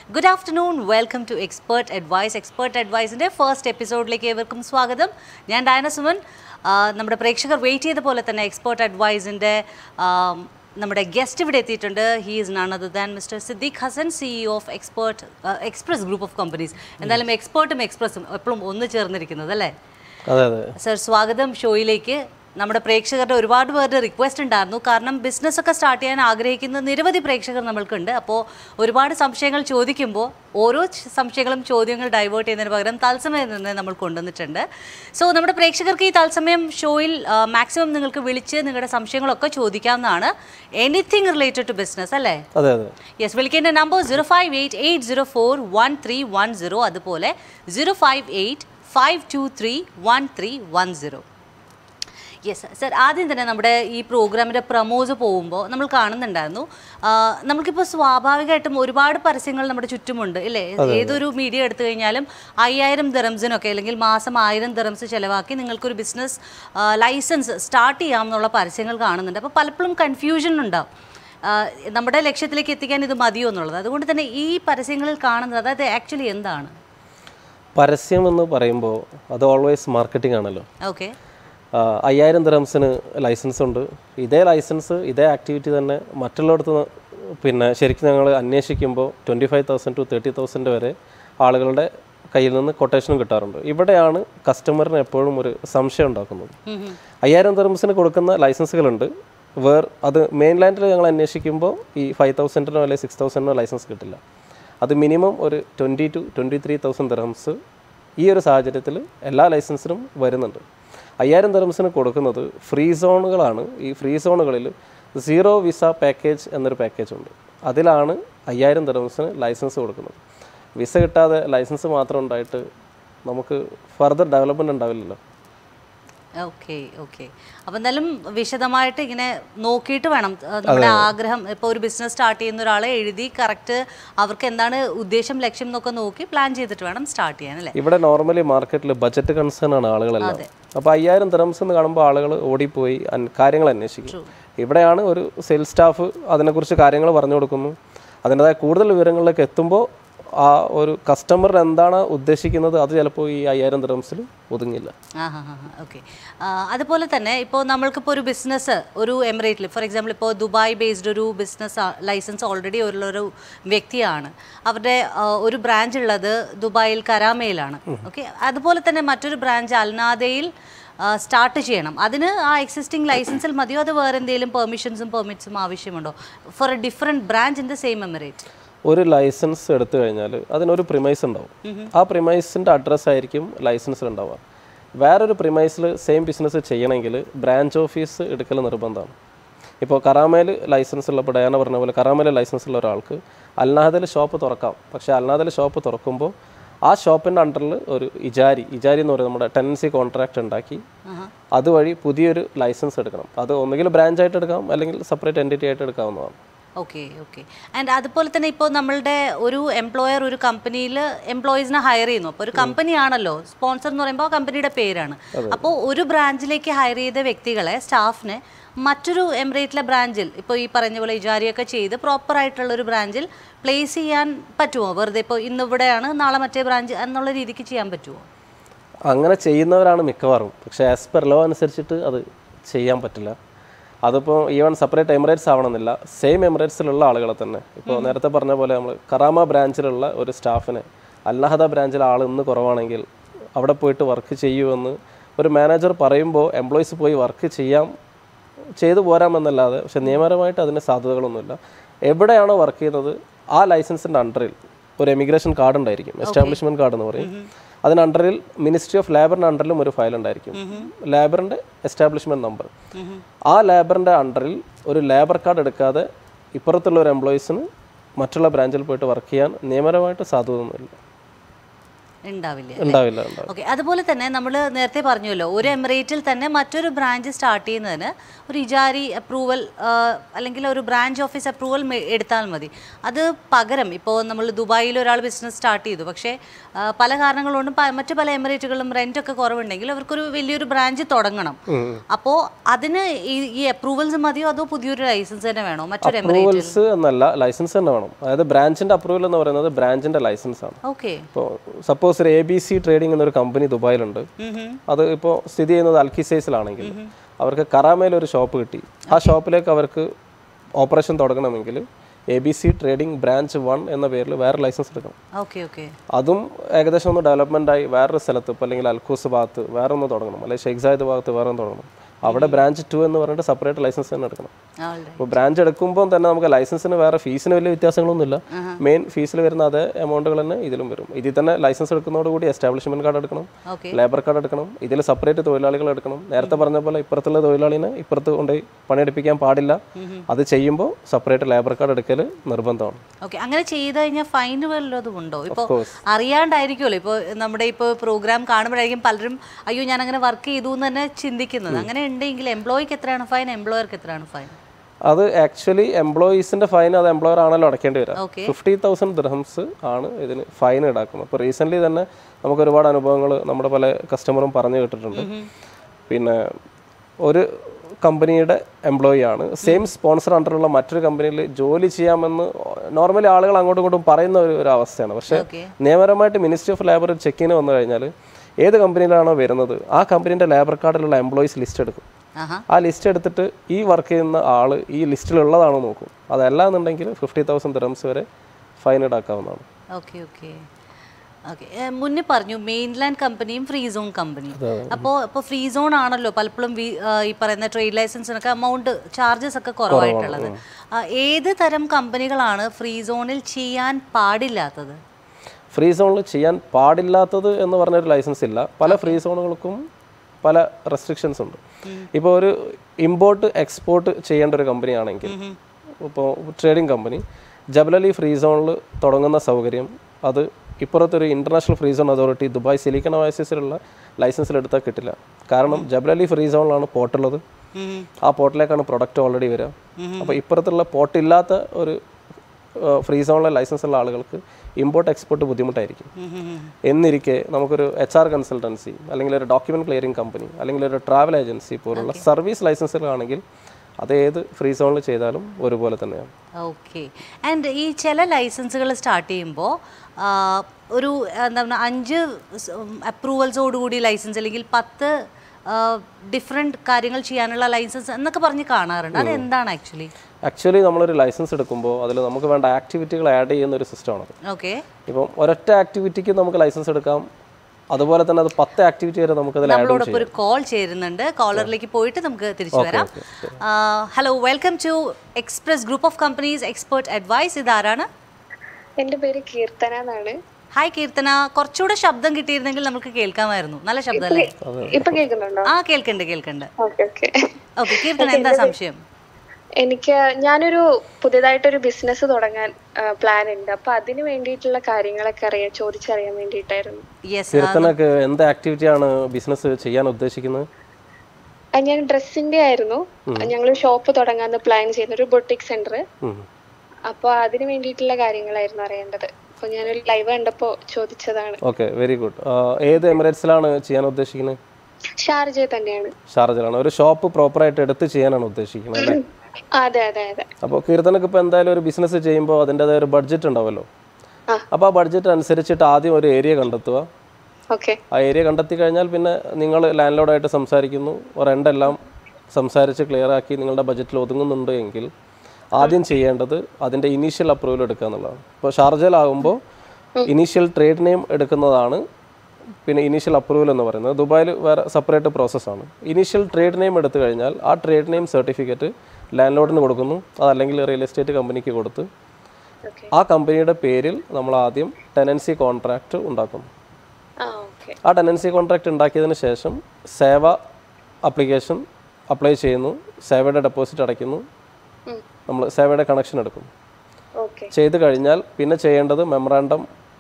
Good afternoon welcome to expert advice expert അഡ്വൈസിൻ്റെ first എപ്പിസോഡിലേക്ക് ഏവർക്കും സ്വാഗതം ഞാൻ ഡയന സുമൻ ആ, നമ്മുടെ പ്രേക്ഷകർ വെയിറ്റ് ചെയ്ത പോലെ തന്നെ എക്സ്പേർട്ട് അഡ്വൈസിൻ്റെ നമ്മുടെ ഗസ്റ്റ് ഇവിടെ എത്തിയിട്ടുണ്ട് he is none other than mister Siddique Hasan CEO of expert express group of companies എന്തായാലും എക്സ്പേർട്ടും എക്സ്പ്രസും എപ്പോഴും ഒന്ന് ചേർന്നിരിക്കുന്നത് അല്ലേ അതെ അതെ സർ സ്വാഗതം ഷോയിലേക്ക് നമ്മുടെ പ്രേക്ഷകരുടെ ഒരുപാട് പേരുടെ റിക്വസ്റ്റ് ഉണ്ടായിരുന്നു കാരണം ബിസിനസ് ഒക്കെ സ്റ്റാർട്ട് ചെയ്യാൻ ആഗ്രഹിക്കുന്ന നിരവധി പ്രേക്ഷകർ നമ്മൾക്കുണ്ട് അപ്പോൾ ഒരുപാട് സംശയങ്ങൾ ചോദിക്കുമ്പോൾ ഓരോ ച- സംശയങ്ങളും ചോദ്യങ്ങൾ ഡൈവേർട്ട് ചെയ്യുന്നതിന് പകരം തത്സമയം നിന്ന് നമ്മൾ കൊണ്ടുവന്നിട്ടുണ്ട് സോ നമ്മുടെ പ്രേക്ഷകർക്ക് ഈ തത്സമയം ഷോയിൽ മാക്സിമം നിങ്ങൾക്ക് വിളിച്ച് നിങ്ങളുടെ സംശയങ്ങളൊക്കെ ചോദിക്കാവുന്നതാണ് എനിത്തിങ് റിലേറ്റഡ് ടു ബിസിനസ് അല്ലേ അതെ അതെ യെസ് വിളിക്കേണ്ട number zero five eight eight zero four one three one zero അതുപോലെ zero five eight five two three one three one zero yes sir ആദ്യം തന്നെ നമ്മുടെ ഈ പ്രോഗ്രാമിൻ്റെ പ്രമോസ് പോകുമ്പോൾ നമ്മൾ കാണുന്നുണ്ടായിരുന്നു ആ, നമുക്കിപ്പോൾ സ്വാഭാവികമായിട്ടും ഒരുപാട് പരസ്യങ്ങൾ നമ്മുടെ ചുറ്റുമുണ്ട് ഇല്ലേ ഏതൊരു മീഡിയ എടുത്തു കഴിഞ്ഞാലും അയ്യായിരം ദിറംസിനൊക്കെ അല്ലെങ്കിൽ മാസം ആയിരം ദിറംസ് ചിലവാക്കി നിങ്ങൾക്കൊരു ബിസിനസ് ലൈസൻസ് സ്റ്റാർട്ട് ചെയ്യാം എന്നുള്ള പരസ്യങ്ങൾ കാണുന്നുണ്ട് അപ്പോൾ പലപ്പോഴും കൺഫ്യൂഷൻ ഉണ്ടാവും ആ, നമ്മുടെ ലക്ഷ്യത്തിലേക്ക് എത്തിക്കാൻ ഇത് മതിയോ എന്നുള്ളത് അതുകൊണ്ട് തന്നെ ഈ പരസ്യങ്ങളിൽ കാണുന്നത് അതായത് ആക്ച്വലി എന്താണ് പരസ്യം എന്ന് പറയുമ്പോൾ അത് ഓൾവേസ് മാർക്കറ്റിംഗ് ആണല്ലോ ഓക്കെ ആ, അയ്യായിരം ദിറംസിന് ലൈസൻസ് ഉണ്ട് ഇതേ ലൈസൻസ് ഇതേ ആക്ടിവിറ്റി തന്നെ മറ്റുള്ളിടത്ത് ന- പിന്നെ ശരിക്കും ഞങ്ങൾ അന്വേഷിക്കുമ്പോൾ twenty five thousand to thirty thousand വരെ ആളുകളുടെ കയ്യിൽ നിന്ന് കൊട്ടേഷനും കിട്ടാറുണ്ട് ഇവിടെയാണ് കസ്റ്റമറിന് എപ്പോഴും ഒരു സംശയം ഉണ്ടാക്കുന്നത് അയ്യായിരം ദിറംസിന് കൊടുക്കുന്ന ലൈസൻസുകളുണ്ട് വേർ അത് മെയിൻ ലാൻഡിൽ ഞങ്ങൾ അന്വേഷിക്കുമ്പോൾ ഈ ഫൈവ് തൗസൻഡിനോ അല്ലെങ്കിൽ സിക്സ് തൗസൻഡിനോ ലൈസൻസ് കിട്ടില്ല അത് മിനിമം ഒരു twenty to twenty three thousand dirhams ഈ ഒരു സാഹചര്യത്തിൽ എല്ലാ ലൈസൻസിനും വരുന്നുണ്ട് അയ്യായിരം ദിറംസിന് കൊടുക്കുന്നത് ഫ്രീ സോണുകളാണ് ഈ ഫ്രീ സോണുകളിൽ സീറോ വിസ പാക്കേജ് എന്നൊരു പാക്കേജ് ഉണ്ട് അതിലാണ് അയ്യായിരം ദിറംസിന് ലൈസൻസ് കൊടുക്കുന്നത് വിസ കിട്ടാതെ ലൈസൻസ് മാത്രം ഉണ്ടായിട്ട് നമുക്ക് ഫർദർ ഡെവലപ്മെൻറ്റ് ഉണ്ടാവില്ലല്ലോ ഓക്കെ ഓക്കെ അപ്പം എന്തായാലും വിശദമായിട്ട് ഇങ്ങനെ നോക്കിയിട്ട് വേണം ആ, നമ്മുടെ ആഗ്രഹം ഇപ്പോൾ ഒരു ബിസിനസ് സ്റ്റാർട്ട് ചെയ്യുന്ന ഒരാളെ എഴുതി കറക്റ്റ് അവർക്ക് എന്താണ് ഉദ്ദേശം ലക്ഷ്യം എന്നൊക്കെ നോക്കി പ്ലാൻ ചെയ്തിട്ട് വേണം സ്റ്റാർട്ട് ചെയ്യാൻ അല്ലേ ഇവിടെ നോർമലി മാർക്കറ്റിൽ ബഡ്ജറ്റ് കൺസേൺ ആണ് ആളുകളെല്ലാം അപ്പോൾ അയ്യായിരം ദിറംസ് എന്ന് കാണുമ്പോൾ ആളുകൾ ഓടിപ്പോയി അൻ- കാര്യങ്ങൾ അന്വേഷിക്കും ഇവിടെയാണ് ഒരു സെയിൽസ് സ്റ്റാഫ് അതിനെക്കുറിച്ച് കാര്യങ്ങൾ പറഞ്ഞു കൊടുക്കുന്നു അതിൻ്റെതായ കൂടുതൽ വിവരങ്ങളിലേക്ക് എത്തുമ്പോൾ ആ ഒരു കസ്റ്റമർ എന്താണ് ഉദ്ദേശിക്കുന്നത് അത് ചിലപ്പോൾ ഈ അയ്യായിരം ദിറംസിൽ ഒതുങ്ങില്ല ആ ഹാ ഹാ ഓക്കെ അതുപോലെ തന്നെ ഇപ്പോൾ നമ്മൾക്കിപ്പോൾ ഒരു ബിസിനസ് ഒരു എമിറേറ്റിൽ ഫോർ എക്സാമ്പിൾ ഇപ്പോൾ ദുബായ് ബേസ്ഡ് ഒരു ബിസിനസ് ലൈസൻസ് ഓൾറെഡി ഉള്ളൊരു വ്യക്തിയാണ് അവരുടെ ആ, ഒരു ബ്രാഞ്ച് ഉള്ളത് ദുബായിൽ കരാമയിലാണ് ഓക്കെ അതുപോലെ തന്നെ മറ്റൊരു ബ്രാഞ്ച് അൽനാദയിൽ സ്റ്റാർട്ട് ചെയ്യണം അതിന് ആ എക്സിസ്റ്റിംഗ് ലൈസൻസിൽ മതിയോ അത് വേറെ എന്തെങ്കിലും പെർമിഷൻസും പെർമിറ്റ്സും ആവശ്യമുണ്ടോ for a different branch in the same emirate ഒരു ലൈസൻസ് എടുത്തു കഴിഞ്ഞാൽ അതിനൊരു പ്രിമൈസ് ഉണ്ടാവും ആ പ്രിമൈസിൻ്റെ അഡ്രസ്സ് ആയിരിക്കും ലൈസൻസിൽ ഉണ്ടാവുക വേറൊരു പ്രിമൈസിൽ സെയിം ബിസിനസ് ചെയ്യണമെങ്കിൽ ബ്രാഞ്ച് ഓഫീസ് എടുക്കൽ നിർബന്ധമാണ് ഇപ്പോൾ കറാമയിൽ ലൈസൻസ് ഉള്ള ഇപ്പോൾ ഡയാന പറഞ്ഞ പോലെ കറാമയിൽ ലൈസൻസ് ഉള്ള ഒരാൾക്ക് അൽനാദയിൽ ഷോപ്പ് തുറക്കാം പക്ഷേ അൽനാദയിൽ ഷോപ്പ് തുറക്കുമ്പോൾ ആ ഷോപ്പിൻ്റെ അണ്ടറിൽ ഒരു ഇജാരി ഇജാരി എന്ന് പറയുന്നത് നമ്മുടെ ടെനൻസി കോൺട്രാക്റ്റ് ഉണ്ടാക്കി അതുവഴി പുതിയൊരു ലൈസൻസ് എടുക്കണം അത് ഒന്നുകിൽ ബ്രാഞ്ച് ആയിട്ട് എടുക്കാം അല്ലെങ്കിൽ സെപ്പറേറ്റ് എൻറ്റിറ്റി ആയിട്ട് എടുക്കാവുന്നതാണ് ഓക്കെ ഓക്കെ ആൻഡ് അതുപോലെ തന്നെ ഇപ്പോൾ നമ്മളുടെ ഒരു എംപ്ലോയർ ഒരു കമ്പനിയിൽ എംപ്ലോയീസിനെ ഹയർ ചെയ്യുന്നു അപ്പോൾ ഒരു കമ്പനിയാണല്ലോ സ്പോൺസർ എന്ന് പറയുമ്പോൾ ആ കമ്പനിയുടെ പേരാണ് അപ്പോൾ ഒരു ബ്രാഞ്ചിലേക്ക് ഹയർ ചെയ്ത വ്യക്തികളെ സ്റ്റാഫിനെ മറ്റൊരു എമിറേറ്റിലെ ബ്രാഞ്ചിൽ ഇപ്പോൾ ഈ പറഞ്ഞ പോലെ ഇജാരിയൊക്കെ ചെയ്ത് പ്രോപ്പർ ആയിട്ടുള്ള ഒരു ബ്രാഞ്ചിൽ പ്ലേസ് ചെയ്യാൻ പറ്റുമോ വെറുതെ ഇപ്പോൾ ഇന്ന് ഇവിടെയാണ് നാളെ മറ്റേ ബ്രാഞ്ച് എന്നുള്ള രീതിക്ക് ചെയ്യാൻ പറ്റുമോ അങ്ങനെ ചെയ്യുന്നവരാണ് മിക്കവാറും പക്ഷേ ആസ് പെർ ലോ അനുസരിച്ചിട്ട് അത് ചെയ്യാൻ പറ്റില്ല അതിപ്പോൾ ഈവൻ സെപ്പറേറ്റ് എമിറേറ്റ്സ് ആവണമെന്നില്ല സെയിം എമിറേറ്റ്സിലുള്ള ആളുകളെ തന്നെ ഇപ്പോൾ നേരത്തെ പറഞ്ഞ പോലെ നമ്മൾ കറാമ ബ്രാഞ്ചിലുള്ള ഒരു സ്റ്റാഫിനെ അല്ലാഹദ ബ്രാഞ്ചിലെ ആൾ ഇന്ന് കുറവാണെങ്കിൽ അവിടെ പോയിട്ട് വർക്ക് ചെയ്യുമെന്ന് ഒരു മാനേജർ പറയുമ്പോൾ എംപ്ലോയീസ് പോയി വർക്ക് ചെയ്യാം ചെയ്തു പോരാമെന്നല്ലാതെ പക്ഷെ നിയമപരമായിട്ട് അതിന് സാധ്യതകളൊന്നുമില്ല എവിടെയാണോ വർക്ക് ചെയ്യുന്നത് ആ ലൈസൻസിൻ്റെ അണ്ടറിൽ ഒരു എമിഗ്രേഷൻ കാർഡ് ഉണ്ടായിരിക്കും എസ്റ്റാബ്ലിഷ്മെൻറ്റ് കാർഡ് എന്ന് പറയും അതിന് അണ്ടറിൽ മിനിസ്ട്രി ഓഫ് ലേബറിൻ്റെ അണ്ടറിലും ഒരു ഫയൽ ഉണ്ടായിരിക്കും ലേബറിൻ്റെ എസ്റ്റാബ്ലിഷ്മെൻറ്റ് നമ്പർ ആ ലേബറിൻ്റെ അണ്ടറിൽ ഒരു ലേബർ കാർഡ് എടുക്കാതെ ഇപ്പുറത്തുള്ള ഒരു എംപ്ലോയീസിന് മറ്റുള്ള ബ്രാഞ്ചിൽ പോയിട്ട് വർക്ക് ചെയ്യാൻ നിയമപരമായിട്ട് സാധ്യതയൊന്നുമില്ല ഉണ്ടാവില്ല ഉണ്ടാവില്ല ഉണ്ടാവില്ല ഓക്കെ അതുപോലെ തന്നെ നമ്മൾ നേരത്തെ പറഞ്ഞല്ലോ ഒരു എമിറേറ്റിൽ തന്നെ മറ്റൊരു ബ്രാഞ്ച് സ്റ്റാർട്ട് ചെയ്യുന്നതിന് ഒരു ഇജാരി അപ്രൂവൽ അല്ലെങ്കിൽ ഒരു ബ്രാഞ്ച് ഓഫീസ് അപ്രൂവൽ എടുത്താൽ മതി അത് പകരം ഇപ്പോൾ നമ്മൾ ദുബായിൽ ഒരാൾ ബിസിനസ് സ്റ്റാർട്ട് ചെയ്തു പക്ഷേ ആ, പല കാരണങ്ങൾ കൊണ്ടും പ- മറ്റു പല എമിറേറ്റുകളിലും റെൻ്റ് ഒക്കെ കുറവുണ്ടെങ്കിൽ അവർക്കൊരു വലിയൊരു ബ്രാഞ്ച് തുടങ്ങണം അപ്പോൾ അതിന് ഈ ഈ അപ്രൂവൽസ് മതിയോ അതോ പുതിയൊരു ലൈസൻസ് തന്നെ വേണോ മറ്റൊരു എമിറേറ്റ് അപ്രൂവൽസ് എന്നല്ല ലൈസൻസ് തന്നെ വേണം അതായത് ബ്രാഞ്ചിന്റെ അപ്രൂവൽ എന്ന് പറയുന്നത് ബ്രാഞ്ചിന്റെ ലൈസൻസ് ആണ് ഓക്കെ ഇപ്പോൾ സപ്പോസ് ഒരു എ ബി സി ട്രേഡിംഗ് എന്നൊരു കമ്പനി ദുബായിലുണ്ട് അത് ഇപ്പോൾ സ്ഥിതി ചെയ്യുന്നത് അൽക്കിസൈസിലാണെങ്കിൽ അവർക്ക് കറാമയിൽ ഒരു ഷോപ്പ് കിട്ടി ആ ഷോപ്പിലേക്ക് അവർക്ക് ഓപ്പറേഷൻ തുടങ്ങണമെങ്കിൽ A B C trading branch one എന്ന പേരിൽ വേറെ ലൈസൻസ് എടുക്കണം ഓക്കെ ഓക്കെ അതും ഏകദേശം ഒന്ന് ഡെവലപ്മെൻ്റ് ആയി വേറൊരു സ്ഥലത്ത് ഇപ്പോൾ അല്ലെങ്കിൽ അൽക്കൂസ് ഭാഗത്ത് വേറെ ഒന്ന് തുടങ്ങണം അല്ലെങ്കിൽ ഷെയ്ഖ് സായിദ് ഭാഗത്ത് വേറെ ഒന്ന് തുടങ്ങണം അവിടെ ബ്രാഞ്ച് ടു എന്ന് പറഞ്ഞിട്ട് സെപ്പറേറ്റ് ലൈസൻസ് തന്നെ എടുക്കണം ആളുടെ ഇപ്പോൾ ബ്രാഞ്ച് എടുക്കുമ്പോൾ തന്നെ നമുക്ക് ലൈസൻസിന് വേറെ ഫീസിന് വലിയ വ്യത്യാസങ്ങളൊന്നുമില്ല മെയിൻ ഫീസിൽ വരുന്ന അതേ എമൗണ്ടുകൾ തന്നെ ഇതിലും വരും ഇതിൽ തന്നെ ലൈസൻസ് എടുക്കുന്നതോടുകൂടി എസ്റ്റാബ്ലിഷ്മെന്റ് കാർഡ് എടുക്കണം ഓക്കെ ലേബർ കാർഡ് എടുക്കണം ഇതിൽ സെപ്പറേറ്റ് തൊഴിലാളികൾ എടുക്കണം നേരത്തെ പറഞ്ഞ പോലെ ഇപ്പുറത്തുള്ള തൊഴിലാളിനെ ഇപ്പുറത്ത് കൊണ്ടുപോയി പണിയെടുപ്പിക്കാൻ പാടില്ല അത് ചെയ്യുമ്പോൾ സെപ്പറേറ്റ് ലേബർ കാർഡ് എടുക്കൽ നിർബന്ധമാണ് ഓക്കെ അങ്ങനെ ചെയ്ത് കഴിഞ്ഞാൽ ഫൈൻ വല്ലതും ഉണ്ടോ ഇപ്പോൾ course. അറിയാണ്ടായിരിക്കുമല്ലോ ഇപ്പോൾ നമ്മുടെ ഇപ്പോൾ പ്രോഗ്രാം കാണുമ്പോഴായിരിക്കും പലരും അയ്യോ ഞാൻ അങ്ങനെ വർക്ക് ചെയ്തു എന്ന് തന്നെ ചിന്തിക്കുന്നത് അങ്ങനെ ഉണ്ടെങ്കിൽ എംപ്ലോയിക്ക് എത്രയാണ് ഫൈൻ എംപ്ലോയർക്ക് എത്രയാണ് ഫൈൻ അത് ആക്ച്വലി എംപ്ലോയീസിന്റെ ഫൈൻ അത് എംപ്ലോയർ ആണല്ലോ അടക്കേണ്ടി വരിക ഓക്കെ ഫിഫ്റ്റി തൗസൻഡ് ദിർഹംസ് ആണ് ഇതിന് ഫൈൻ ഈടാക്കുന്നത് അപ്പോൾ റീസെൻ്റ്ലി തന്നെ നമുക്ക് ഒരുപാട് അനുഭവങ്ങൾ നമ്മുടെ പല കസ്റ്റമറും പറഞ്ഞു കേട്ടിട്ടുണ്ട് പിന്നെ ഒരു കമ്പനിയുടെ എംപ്ലോയി ആണ് സെയിം സ്പോൺസർ അണ്ടറുള്ള മറ്റൊരു കമ്പനിയിൽ ജോലി ചെയ്യാമെന്ന് നോർമലി ആളുകൾ അങ്ങോട്ടും ഇങ്ങോട്ടും പറയുന്ന ഒരു ഒരു അവസ്ഥയാണ് പക്ഷേ ഓക്കെ നിയമപരമായിട്ട് മിനിസ്ട്രി ഓഫ് ലേബർ ചെക്കിന് വന്നു കഴിഞ്ഞാൽ ഏത് കമ്പനിയിലാണോ വരുന്നത് ആ കമ്പനീൻ്റെ ലേബർ കാർഡിലുള്ള എംപ്ലോയീസ് ലിസ്റ്റ് എടുക്കും ആഹാ ആ ലിസ്റ്റ് എടുത്തിട്ട് ഈ വർക്ക് ചെയ്യുന്ന ആൾ ഈ ലിസ്റ്റിലുള്ളതാണോ നോക്കും അതല്ല എന്നുണ്ടെങ്കിൽ ഫിഫ്റ്റി തൗസൻഡ് ദിറംസ് വരെ ഫൈൻ ഈടാക്കാവുന്നതാണ് ഓക്കെ ഓക്കെ ഓക്കെ മുന്നേ പറഞ്ഞു മെയിൻലാൻഡ് കമ്പനിയും ഫ്രീ സോൺ കമ്പനിയും അപ്പോൾ ഇപ്പോൾ ഫ്രീ സോൺ ആണല്ലോ പലപ്പോഴും വി- ആ, ഈ പറയുന്ന ട്രേഡ് ലൈസൻസിനൊക്കെ എമൗണ്ട് ചാർജസ് ഒക്കെ കുറവായിട്ടുള്ളത് ആ, ഏത് തരം കമ്പനികളാണ് ഫ്രീ സോണിൽ ചെയ്യാൻ പാടില്ലാത്തത് ഫ്രീ സോണിൽ ചെയ്യാൻ പാടില്ലാത്തത് എന്ന് പറഞ്ഞൊരു ലൈസൻസ് ഇല്ല പല ഫ്രീ സോണുകൾക്കും പല റെസ്ട്രിക്ഷൻസ് ഉണ്ട് ഇപ്പോൾ ഒരു ഇമ്പോർട്ട് എക്സ്പോർട്ട് ചെയ്യേണ്ട ഒരു കമ്പനി ആണെങ്കിൽ ഇപ്പോൾ ട്രേഡിംഗ് കമ്പനി ജബലലി ഫ്രീ സോണിൽ തുടങ്ങുന്ന സൗകര്യം അത് ഇപ്പുറത്തൊരു international free zone authority Dubai silicon ഓയസിസിലുള്ള ലൈസൻസിൽ എടുത്താൽ കിട്ടില്ല കാരണം ജബലലി ഫ്രീ സോണിലാണ് പോർട്ടുള്ളത് ഉം. ആ പോർട്ടിലേക്കാണ് പ്രൊഡക്റ്റ് ഓൾറെഡി വരിക അപ്പോൾ ഇപ്പുറത്തുള്ള പോർട്ട് ഇല്ലാത്ത ഒരു ഫ്രീ സോണിലെ ലൈസൻസ് ഉള്ള ആളുകൾക്ക് ഇമ്പോർട്ട് എക്സ്പോർട്ട് ബുദ്ധിമുട്ടായിരിക്കും ഉം, ഉം, ഉം. എന്നിരിക്കെ നമുക്കൊരു എച്ച് ആർ കൺസൾട്ടൻസി അല്ലെങ്കിൽ ഒരു ഡോക്യുമെന്റ് ക്ലിയറിംഗ് കമ്പനി അല്ലെങ്കിൽ ഒരു ട്രാവൽ ഏജൻസി പോലുള്ള സർവീസ് ലൈസൻസുകളാണെങ്കിൽ അത് ഏത് ഫ്രീ സോണിൽ ചെയ്താലും ഒരുപോലെ തന്നെയാണ് ഓക്കെ ആൻഡ് ഈ ചില ലൈസൻസുകൾ സ്റ്റാർട്ട് ചെയ്യുമ്പോൾ ഒരു എന്താ പറയുക അഞ്ച് അപ്രൂവൽസോടുകൂടി ലൈസൻസ് അല്ലെങ്കിൽ പത്ത് ഡിഫറെൻറ്റ് കാര്യങ്ങൾ ചെയ്യാനുള്ള ലൈസൻസ് എന്നൊക്കെ പറഞ്ഞ് കാണാറുണ്ട് അത് എന്താണ് ആക്ച്വലി ആക്ച്വലി നമ്മളൊരു ലൈസൻസ് എടുക്കുമ്പോൾ അതിൽ നമുക്ക് വേണ്ട ആക്ടിവിറ്റികൾ ആഡ് ചെയ്യുന്ന ഒരു സിസ്റ്റമാണത് ഓക്കെ ഇപ്പം ഒരൊറ്റ ആക്ടിവിറ്റിക്ക് നമുക്ക് ലൈസൻസ് എടുക്കാം അതുപോലെ തന്നെ അത് പത്ത് ആക്ടിവിറ്റി വരെ നമുക്ക് അതിൽ ആഡ് നമ്മളോടൊപ്പം ഒരു കോൾ ചേരുന്നുണ്ട് കോളറിലേക്ക് പോയിട്ട് നമുക്ക് തിരിച്ചു വരാം hello welcome to express group of companies expert advice ഇതാരാണ് എന്റെ പേര് കീർത്തന എന്നാണ് ഹായ് കീർത്തന കുറച്ചുകൂടെ ശബ്ദം കിട്ടിയിരുന്നെങ്കിൽ നമുക്ക് കേൾക്കാമായിരുന്നു നല്ല ശബ്ദമല്ലേ ഇപ്പൊ കേൾക്കുന്നുണ്ടോ ആ കേൾക്കണ്ട് കേൾക്കണ്ട് ഓക്കെ ഓക്കെ ഓക്കെ കീർത്തന എന്താ സംശയം എനിക്ക് ഞാനൊരു പുതിയതായിട്ടൊരു ബിസിനസ് തുടങ്ങാൻ പ്ലാൻ ഉണ്ട് അപ്പൊ അതിന് വേണ്ടിയിട്ടുള്ള കാര്യങ്ങളൊക്കെ അറിയാൻ ചോദിച്ചറിയാൻ വേണ്ടിയിട്ടായിരുന്നു യെസ് കീർത്തനക്ക് എന്ത് ആക്ടിവിറ്റിയാണ് ബിസിനസ് ചെയ്യാൻ ഉദ്ദേശിക്കുന്നത് ആ, ഞാൻ ഡ്രസ്സിന്റെ ആയിരുന്നു ഞങ്ങൾ ഷോപ്പ് തുടങ്ങാന്ന് പ്ലാൻ ചെയ്യുന്ന ഒരു ബൊട്ടിക് സെന്റർ ഉം. അപ്പൊ അതിന് വേണ്ടിയിട്ടുള്ള കാര്യങ്ങളായിരുന്നു അറിയേണ്ടത് അപ്പൊ ഞാനൊരു ലൈവ് കണ്ടപ്പോ ചോദിച്ചതാണ് ഓക്കെ വെരി ഗുഡ് ഏത് എമിറേറ്റ്സിലാണ് ചെയ്യാൻ ഉദ്ദേശിക്കുന്നത് ഷാർജ തന്നെയാണ് ഷാർജയിലാണ് ഒരു ഷോപ്പ് പ്രോപ്പറായിട്ട് എടുത്ത് ചെയ്യാനാണ് ഉദ്ദേശിക്കുന്നത് അല്ലേ അതെ അതെ അതെ അപ്പോൾ കീർത്തനക്ക് ഇപ്പോൾ എന്തായാലും ഒരു ബിസിനസ് ചെയ്യുമ്പോൾ അതിൻ്റെതായ ഒരു ബഡ്ജറ്റ് ഉണ്ടാവുമല്ലോ ആ. അപ്പോൾ ആ ബഡ്ജറ്റ് അനുസരിച്ചിട്ട് ആദ്യം ഒരു ഏരിയ കണ്ടെത്തുക ഓക്കെ ആ ഏരിയ കണ്ടെത്തി കഴിഞ്ഞാൽ പിന്നെ നിങ്ങൾ ലാൻഡ് ലോഡായിട്ട് സംസാരിക്കുന്നു റെൻ്റെല്ലാം സംസാരിച്ച് ക്ലിയർ ആക്കി നിങ്ങളുടെ ബഡ്ജറ്റിൽ ഒതുങ്ങുന്നുണ്ട് എങ്കിൽ ആദ്യം ചെയ്യേണ്ടത് അതിൻ്റെ ഇനീഷ്യൽ അപ്രൂവൽ എടുക്കുക എന്നുള്ളതാണ് ഇപ്പോൾ ഷാർജയിലാകുമ്പോൾ ഇനീഷ്യൽ ട്രേഡ് നെയിം എടുക്കുന്നതാണ് പിന്നെ ഇനീഷ്യൽ അപ്രൂവൽ എന്ന് പറയുന്നത് ദുബായിൽ വേറെ സെപ്പറേറ്റ് പ്രോസസ്സാണ് ഇനീഷ്യൽ ട്രേഡ് നെയിം എടുത്തു കഴിഞ്ഞാൽ ആ ട്രേഡ് നെയിം സർട്ടിഫിക്കറ്റ് ലാൻഡ് ലോഡിന് കൊടുക്കുന്നു അതല്ലെങ്കിൽ റിയൽ എസ്റ്റേറ്റ് കമ്പനിക്ക് കൊടുത്ത് ഓക്കെ ആ കമ്പനിയുടെ പേരിൽ നമ്മൾ ആദ്യം ടെനൻസി കോൺട്രാക്റ്റ് ഉണ്ടാക്കുന്നു ആ ഓക്കെ ആ ടെനൻസി കോൺട്രാക്റ്റ് ഉണ്ടാക്കിയതിന് ശേഷം സേവ അപ്ലിക്കേഷൻ അപ്ലൈ ചെയ്യുന്നു സേവയുടെ ഡെപ്പോസിറ്റ് അടയ്ക്കുന്നു ഉം. നമ്മൾ സേവയുടെ കണക്ഷൻ എടുക്കും ഓക്കെ ചെയ്ത് കഴിഞ്ഞാൽ പിന്നെ ചെയ്യേണ്ടത് മെമ്മറാണ്ടം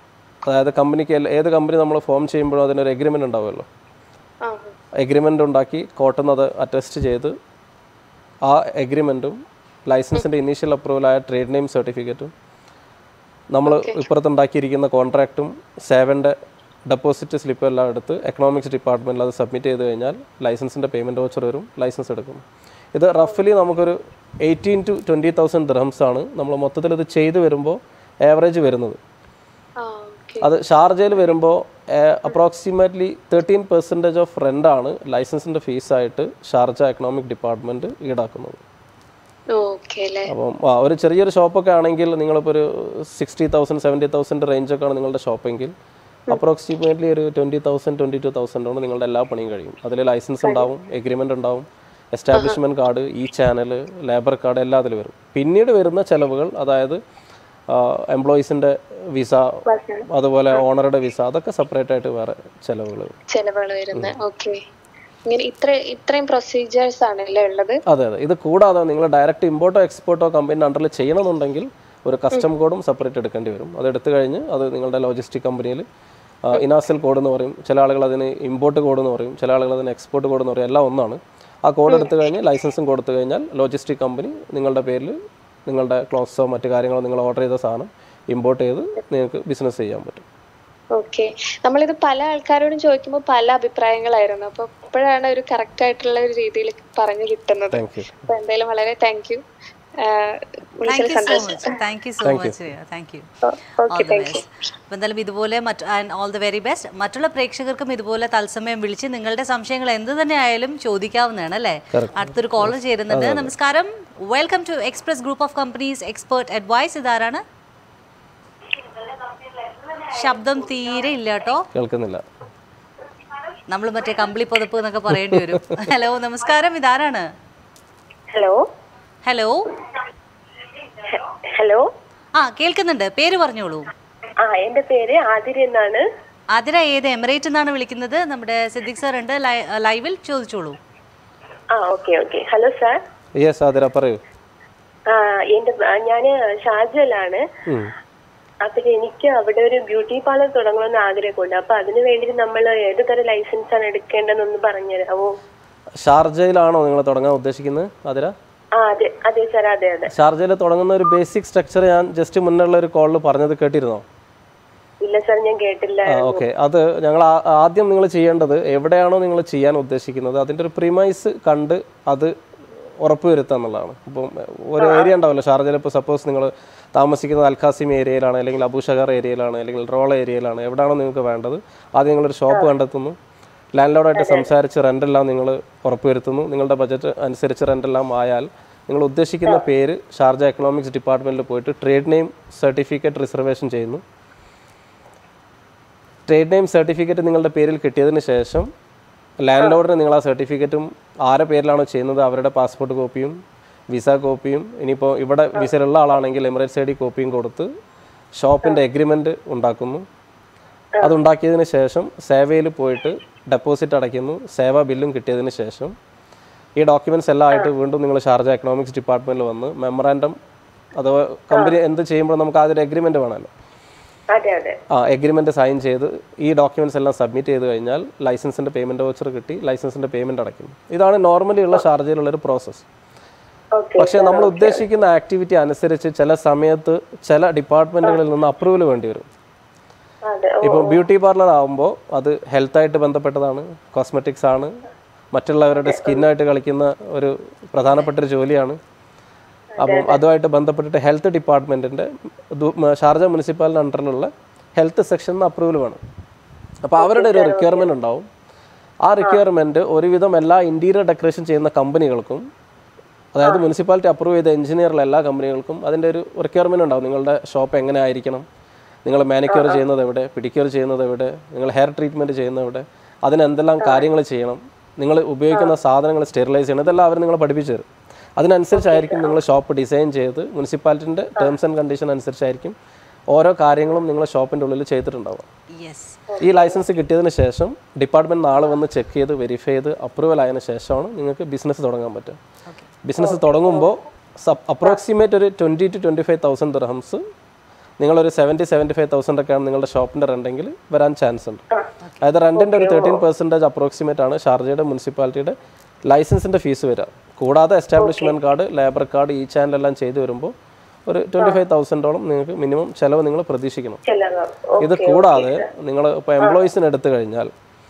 അതായത് കമ്പനിക്ക് എല്ല- ഏത് കമ്പനി നമ്മൾ ഫോം ചെയ്യുമ്പോഴും അതിനൊരു എഗ്രിമെൻ്റ് ഉണ്ടാവുമല്ലോ ആ എഗ്രിമെൻ്റ് ഉണ്ടാക്കി കോർട്ടിൽ അത് അറ്റസ്റ്റ് ചെയ്ത് ആ എഗ്രിമെൻറ്റും ലൈസൻസിൻ്റെ ഇനീഷ്യൽ അപ്രൂവലായ ട്രേഡ് നെയിം സർട്ടിഫിക്കറ്റും നമ്മൾ ഇപ്പുറത്തുണ്ടാക്കിയിരിക്കുന്ന കോൺട്രാക്റ്റും സേവൻ്റെ ഡെപ്പോസിറ്റ് സ്ലിപ്പ് എല്ലാം എടുത്ത് എക്കണോമിക്സ് ഡിപ്പാർട്ട്മെൻറ്റിൽ അത് സബ്മിറ്റ് ചെയ്ത് കഴിഞ്ഞാൽ ലൈസൻസിൻ്റെ പേയ്മെൻറ്റ് വോച്ചർ വരും ലൈസൻസ് എടുക്കും ഇത് റഫ്ലി നമുക്കൊരു eighteen to twenty thousand dirhams ആണ് നമ്മൾ മൊത്തത്തിൽ ഇത് ചെയ്ത് വരുമ്പോൾ ആവറേജ് വരുന്നത് ആ ഓക്കെ അത് ഷാർജയിൽ വരുമ്പോൾ അപ്രോക്സിമേറ്റ്ലി തേർട്ടീൻ പെർസെൻറ്റേജ് ഓഫ് റെൻ്റാണ് ലൈസൻസിൻ്റെ ഫീസായിട്ട് ഷാർജ എക്കണോമിക് ഡിപ്പാർട്ട്മെൻറ്റ് ഈടാക്കുന്നത് ഓക്കെ അല്ലേ അപ്പം ആ, ഒരു ചെറിയൊരു ഷോപ്പൊക്കെ ആണെങ്കിൽ നിങ്ങളിപ്പോൾ ഒരു സിക്സ്റ്റി തൗസൻഡ് സെവൻറ്റി തൗസൻഡ് റേഞ്ചൊക്കെയാണ് നിങ്ങളുടെ ഷോപ്പെങ്കിൽ അപ്രോക്സിമേറ്റ്ലി ഒരു twenty thousand twenty two thousand കൊണ്ട് നിങ്ങളുടെ എല്ലാ പണിയും കഴിയും അതിൽ ലൈസൻസ് ഉണ്ടാവും എഗ്രിമെൻ്റ് ഉണ്ടാവും എസ്റ്റാബ്ലിഷ്മെൻറ്റ് കാർഡ് ഈ ചാനൽ ലേബർ കാർഡ് എല്ലാ അതിൽ വരും പിന്നീട് വരുന്ന ചിലവുകൾ അതായത് എംപ്ലോയീസിൻ്റെ വിസ അതുപോലെ ഓണറുടെ വിസ അതൊക്കെ സെപ്പറേറ്റ് ആയിട്ട് വേറെ ചിലവുകൾ വരും ചെലവുകൾ വരുന്നത് ഓക്കെ ഇങ്ങനെ ഇത്ര ഇത്രയും പ്രൊസീജിയേഴ്സ് ആണല്ലേ ഉള്ളത് അതെ അതെ ഇത് കൂടാതെ നിങ്ങൾ ഡയറക്റ്റ് ഇമ്പോർട്ടോ എക്സ്പോർട്ടോ കമ്പനി അണ്ടറിൽ ചെയ്യണമെന്നുണ്ടെങ്കിൽ ഒരു കസ്റ്റം കോഡും സെപ്പറേറ്റ് എടുക്കേണ്ടി വരും അത് എടുത്തു കഴിഞ്ഞ് അത് നിങ്ങളുടെ ലോജിസ്റ്റിക് കമ്പനിയിൽ ഇനാസൽ കോഡ് എന്ന് പറയും ചില ആളുകൾ അതിന് ഇമ്പോർട്ട് കോഡ് എന്ന് പറയും ചില ആളുകൾ അതിന് എക്സ്പോർട്ട് കോഡ് എന്ന് പറയും എല്ലാം ഒന്നാണ് ആ കോഡ് എടുത്തു കഴിഞ്ഞ് ലൈസൻസും കൊടുത്തു കഴിഞ്ഞാൽ ലോജിസ്റ്റിക് കമ്പനി നിങ്ങളുടെ പേരിൽ നിങ്ങളുടെ ക്ലോത്ത്സോ മറ്റു കാര്യങ്ങളോ നിങ്ങൾ ഓർഡർ ചെയ്ത സാധനം ഇമ്പോർട്ട് ചെയ്ത് നിങ്ങൾക്ക് ബിസിനസ് ചെയ്യാൻ പറ്റും ഓക്കെ നമ്മളിത് പല ആൾക്കാരോടും ചോദിക്കുമ്പോൾ പല അഭിപ്രായങ്ങളായിരുന്നു അപ്പൊ ഇപ്പോഴാണ് ഒരു കറക്റ്റ് ആയിട്ടുള്ള ഒരു രീതിയിൽ പറഞ്ഞു കിട്ടുന്നത് താങ്ക് യു അപ്പൊ എന്തായാലും വളരെ thank you thank you so much thank you so much thank you all the best അപ്പോൾ എന്തായാലും ഇതുപോലെ മറ്റ് and all the very best മറ്റുള്ള പ്രേക്ഷകർക്കും ഇതുപോലെ തത്സമയം വിളിച്ച് നിങ്ങളുടെ സംശയങ്ങൾ എന്ത് തന്നെ ആയാലും ചോദിക്കാവുന്നതാണ് അല്ലേ അടുത്തൊരു കോളർ ചേരുന്നുണ്ട് നമസ്കാരം welcome to express group of companies expert advice ഇതാരാണ് ശബ്ദം തീരെ ഇല്ല കേട്ടോ കേൾക്കുന്നില്ല നമ്മൾ മറ്റേ കമ്പിളി പുതപ്പ് എന്നൊക്കെ പറയേണ്ടി വരും ഹലോ നമസ്കാരം ഇതാരാണ് ഹലോ ഹലോ ഹലോ ആ കേൾക്കുന്നുണ്ട് പേര് പറഞ്ഞോളൂ ആ എന്റെ പേര് ആതിര എന്നാണ് ആതിര ഏത് എമിറേറ്റ് എന്നാണ് വിളിക്കുന്നത് നമ്മുടെ സിദ്ദിഖ് സാർ ഉണ്ട് ലൈ- ലൈവിൽ ചോദിച്ചോളൂ ആ okay okay hello sir yes Athira പറയൂ ആ എന്റെ ഞാന് ഷാർജയിലാണ് ഉം. അപ്പൊ എനിക്ക് അവിടെ ഒരു ബ്യൂട്ടി പാർലർ തുടങ്ങണമെന്ന് ആഗ്രഹമുണ്ട് അപ്പൊ അതിനു വേണ്ടി നമ്മൾ ഏത് തരം ലൈസൻസ് ആണ് എടുക്കേണ്ടതെന്നൊന്ന് പറഞ്ഞുതരാമോ ഷാർജയിലാണോ നിങ്ങൾ തുടങ്ങാൻ ഉദ്ദേശിക്കുന്നത് ആതിര ആ അതെ അതെ സാർ അതെ അതെ ഷാർജയിൽ തുടങ്ങുന്ന ഒരു ബേസിക് സ്ട്രക്ചർ ഞാൻ ജസ്റ്റ് മുന്നുള്ള ഒരു കോളിൽ പറഞ്ഞത് കേട്ടിരുന്നോ ഇല്ല സാർ ഞാൻ കേട്ടില്ല ആ ഓക്കെ അത് ഞങ്ങൾ ആ- ആദ്യം നിങ്ങൾ ചെയ്യേണ്ടത് എവിടെയാണോ നിങ്ങൾ ചെയ്യാൻ ഉദ്ദേശിക്കുന്നത് അതിൻ്റെ ഒരു പ്രിമൈസ് കണ്ട് അത് ഉറപ്പുവരുത്തുക എന്നുള്ളതാണ് ഇപ്പം ഒരു ഏരിയ ഉണ്ടാവില്ല ഷാർജയിൽ ഇപ്പോൾ സപ്പോസ് നിങ്ങൾ താമസിക്കുന്നത് അൽഖാസിം ഏരിയയിലാണ് അല്ലെങ്കിൽ അബുഷഗർ ഏരിയയിലാണ് അല്ലെങ്കിൽ റോള ഏരിയയിലാണ് എവിടെയാണോ നിങ്ങൾക്ക് വേണ്ടത് ആദ്യം നിങ്ങളൊരു ഷോപ്പ് കണ്ടെത്തുന്നു ലാൻഡ് ലോഡായിട്ട് സംസാരിച്ച് റെൻ്റെല്ലാം നിങ്ങൾ ഉറപ്പുവരുത്തുന്നു നിങ്ങളുടെ ബജറ്റ് അനുസരിച്ച് റെൻ്റെല്ലാം ആയാൽ നിങ്ങൾ ഉദ്ദേശിക്കുന്ന പേര് ഷാർജ എക്കണോമിക്സ് ഡിപ്പാർട്ട്മെൻറ്റിൽ പോയിട്ട് ട്രേഡ് നെയിം സർട്ടിഫിക്കറ്റ് റിസർവേഷൻ ചെയ്യുന്നു ട്രേഡ് നെയിം സർട്ടിഫിക്കറ്റ് നിങ്ങളുടെ പേരിൽ കിട്ടിയതിന് ശേഷം ലാൻഡ് ലോഡിന് നിങ്ങൾ ആ സർട്ടിഫിക്കറ്റും ആരുടെ പേരിലാണോ ചെയ്യുന്നത് അവരുടെ പാസ്പോർട്ട് കോപ്പിയും വിസ കോപ്പിയും ഇനിയിപ്പോൾ ഇവിടെ വിസയിലുള്ള ആളാണെങ്കിൽ എമിറേറ്റ്സ് ഐ ഡി കോപ്പിയും കൊടുത്ത് ഷോപ്പിൻ്റെ എഗ്രിമെൻറ്റ് ഉണ്ടാക്കുന്നു അതുണ്ടാക്കിയതിന് ശേഷം സേവയിൽ പോയിട്ട് ഡെപ്പോസിറ്റ് അടയ്ക്കുന്നു സേവ ബില്ലും കിട്ടിയതിന് ശേഷം ഈ ഡോക്യുമെൻറ്റ്സ് എല്ലാം ആയിട്ട് വീണ്ടും നിങ്ങൾ ഷാർജ എക്കണോമിക്സ് ഡിപ്പാർട്ട്മെൻറ്റിൽ വന്ന് മെമ്മറാൻഡം അഥവാ കമ്പനി എന്ത് ചെയ്യുമ്പോൾ നമുക്ക് ആദ്യം ഒരു എഗ്രിമെൻറ്റ് വേണമല്ലോ അതെ അതെ ആ എഗ്രിമെൻ്റ് സൈൻ ചെയ്ത് ഈ ഡോക്യുമെൻറ്റ്സ് എല്ലാം സബ്മിറ്റ് ചെയ്ത് കഴിഞ്ഞാൽ ലൈസൻസിൻ്റെ പേയ്മെൻറ്റ് വോച്ചർ കിട്ടി ലൈസൻസിൻ്റെ പേയ്മെൻറ്റ് അടയ്ക്കും ഇതാണ് നോർമലി ഉള്ള ഷാർജയിലുള്ളൊരു പ്രോസസ്സ് ഓക്കെ പക്ഷേ നമ്മൾ ഉദ്ദേശിക്കുന്ന ആക്ടിവിറ്റി അനുസരിച്ച് ചില സമയത്ത് ചില ഡിപ്പാർട്ട്മെൻറ്റുകളിൽ നിന്ന് അപ്രൂവൽ വേണ്ടി വരും അതെ ഇപ്പോൾ ബ്യൂട്ടി പാർലർ ആകുമ്പോൾ അത് ഹെൽത്തായിട്ട് ബന്ധപ്പെട്ടതാണ് കോസ്മെറ്റിക്സ് ആണ് മറ്റുള്ളവരുടെ സ്കിന്നായിട്ട് കളിക്കുന്ന ഒരു പ്രധാനപ്പെട്ട ഒരു ജോലിയാണ് അപ്പം അതുമായിട്ട് ബന്ധപ്പെട്ടിട്ട് ഹെൽത്ത് ഡിപ്പാർട്ട്മെൻറ്റിൻ്റെ ഷാർജ മുനിസിപ്പാലിറ്റി അണ്ടറിലുള്ള ഹെൽത്ത് സെക്ഷനിൽ അപ്രൂവൽ വേണം അപ്പോൾ അവരുടെ ഒരു റിക്വയർമെൻറ്റ് ഉണ്ടാവും ആ റിക്വയർമെൻറ്റ് ഒരുവിധം എല്ലാ ഇൻറ്റീരിയർ ഡെക്കറേഷൻ ചെയ്യുന്ന കമ്പനികൾക്കും അതായത് മുനിസിപ്പാലിറ്റി അപ്രൂവ് ചെയ്ത എഞ്ചിനീയറുള്ള എല്ലാ കമ്പനികൾക്കും അതിൻ്റെ ഒരു റിക്വയർമെൻറ്റ് ഉണ്ടാവും നിങ്ങളുടെ ഷോപ്പ് എങ്ങനെ ആയിരിക്കണം നിങ്ങൾ മാനിക്യൂർ ചെയ്യുന്നത് എവിടെ പിഡിക്യൂർ ചെയ്യുന്നത് എവിടെ നിങ്ങൾ ഹെയർ ട്രീറ്റ്മെൻറ്റ് ചെയ്യുന്നത് എവിടെ അതിന് എന്തെല്ലാം കാര്യങ്ങൾ ചെയ്യണം നിങ്ങൾ ഉപയോഗിക്കുന്ന സാധനങ്ങൾ സ്റ്റെറിലൈസ് ചെയ്യണം ഇതെല്ലാം അവർ നിങ്ങളെ പഠിപ്പിച്ചു തരും അതിനനുസരിച്ചായിരിക്കും നിങ്ങൾ ഷോപ്പ് ഡിസൈൻ ചെയ്ത് മുനിസിപ്പാലിറ്റിൻ്റെ ടേംസ് ആൻഡ് കണ്ടീഷൻ അനുസരിച്ചായിരിക്കും ഓരോ കാര്യങ്ങളും നിങ്ങൾ ഷോപ്പിൻ്റെ ഉള്ളിൽ ചെയ്തിട്ടുണ്ടാവുക യെസ് ഈ ലൈസൻസ് കിട്ടിയതിന് ശേഷം ഡിപ്പാർട്ട്മെന്റ് നാളെ വന്ന് ചെക്ക് ചെയ്ത് വെരിഫൈ ചെയ്ത് അപ്രൂവൽ ആയതിനു ശേഷമാണ് നിങ്ങൾക്ക് ബിസിനസ് തുടങ്ങാൻ പറ്റുക ബിസിനസ് തുടങ്ങുമ്പോൾ അപ്രോക്സിമേറ്റ് ഒരു twenty to twenty five thousand dirhams നിങ്ങളൊരു സെവൻറ്റി സെവൻറ്റി ഫൈവ് തൗസൻഡ് ഒക്കെയാണ് നിങ്ങളുടെ ഷോപ്പിൻ്റെ റെൻ്റെങ്കിൽ വരാൻ ചാൻസ് ഉണ്ട് അതായത് റെൻറ്റിൻ്റെ ഒരു തേർട്ടീൻ പെർസെൻറ്റേജ് അപ്രോക്സിമേറ്റ് ആണ് ഷാർജയുടെ മുനിസിപ്പാലിറ്റിയുടെ ലൈസൻസിൻ്റെ ഫീസ് വരിക കൂടാതെ എസ്റ്റാബ്ലിഷ്മെൻറ്റ് കാർഡ് ലേബർ കാർഡ് ഈ ചാനലെല്ലാം ചെയ്തു വരുമ്പോൾ ഒരു ട്വൻറ്റി ഫൈവ് തൗസൻഡോളം നിങ്ങൾക്ക് മിനിമം ചിലവ് നിങ്ങൾ പ്രതീക്ഷിക്കണം ചെലവാ ഇത് കൂടാതെ നിങ്ങൾ ഇപ്പോൾ എംപ്ലോയീസിന് എടുത്തു കഴിഞ്ഞാൽ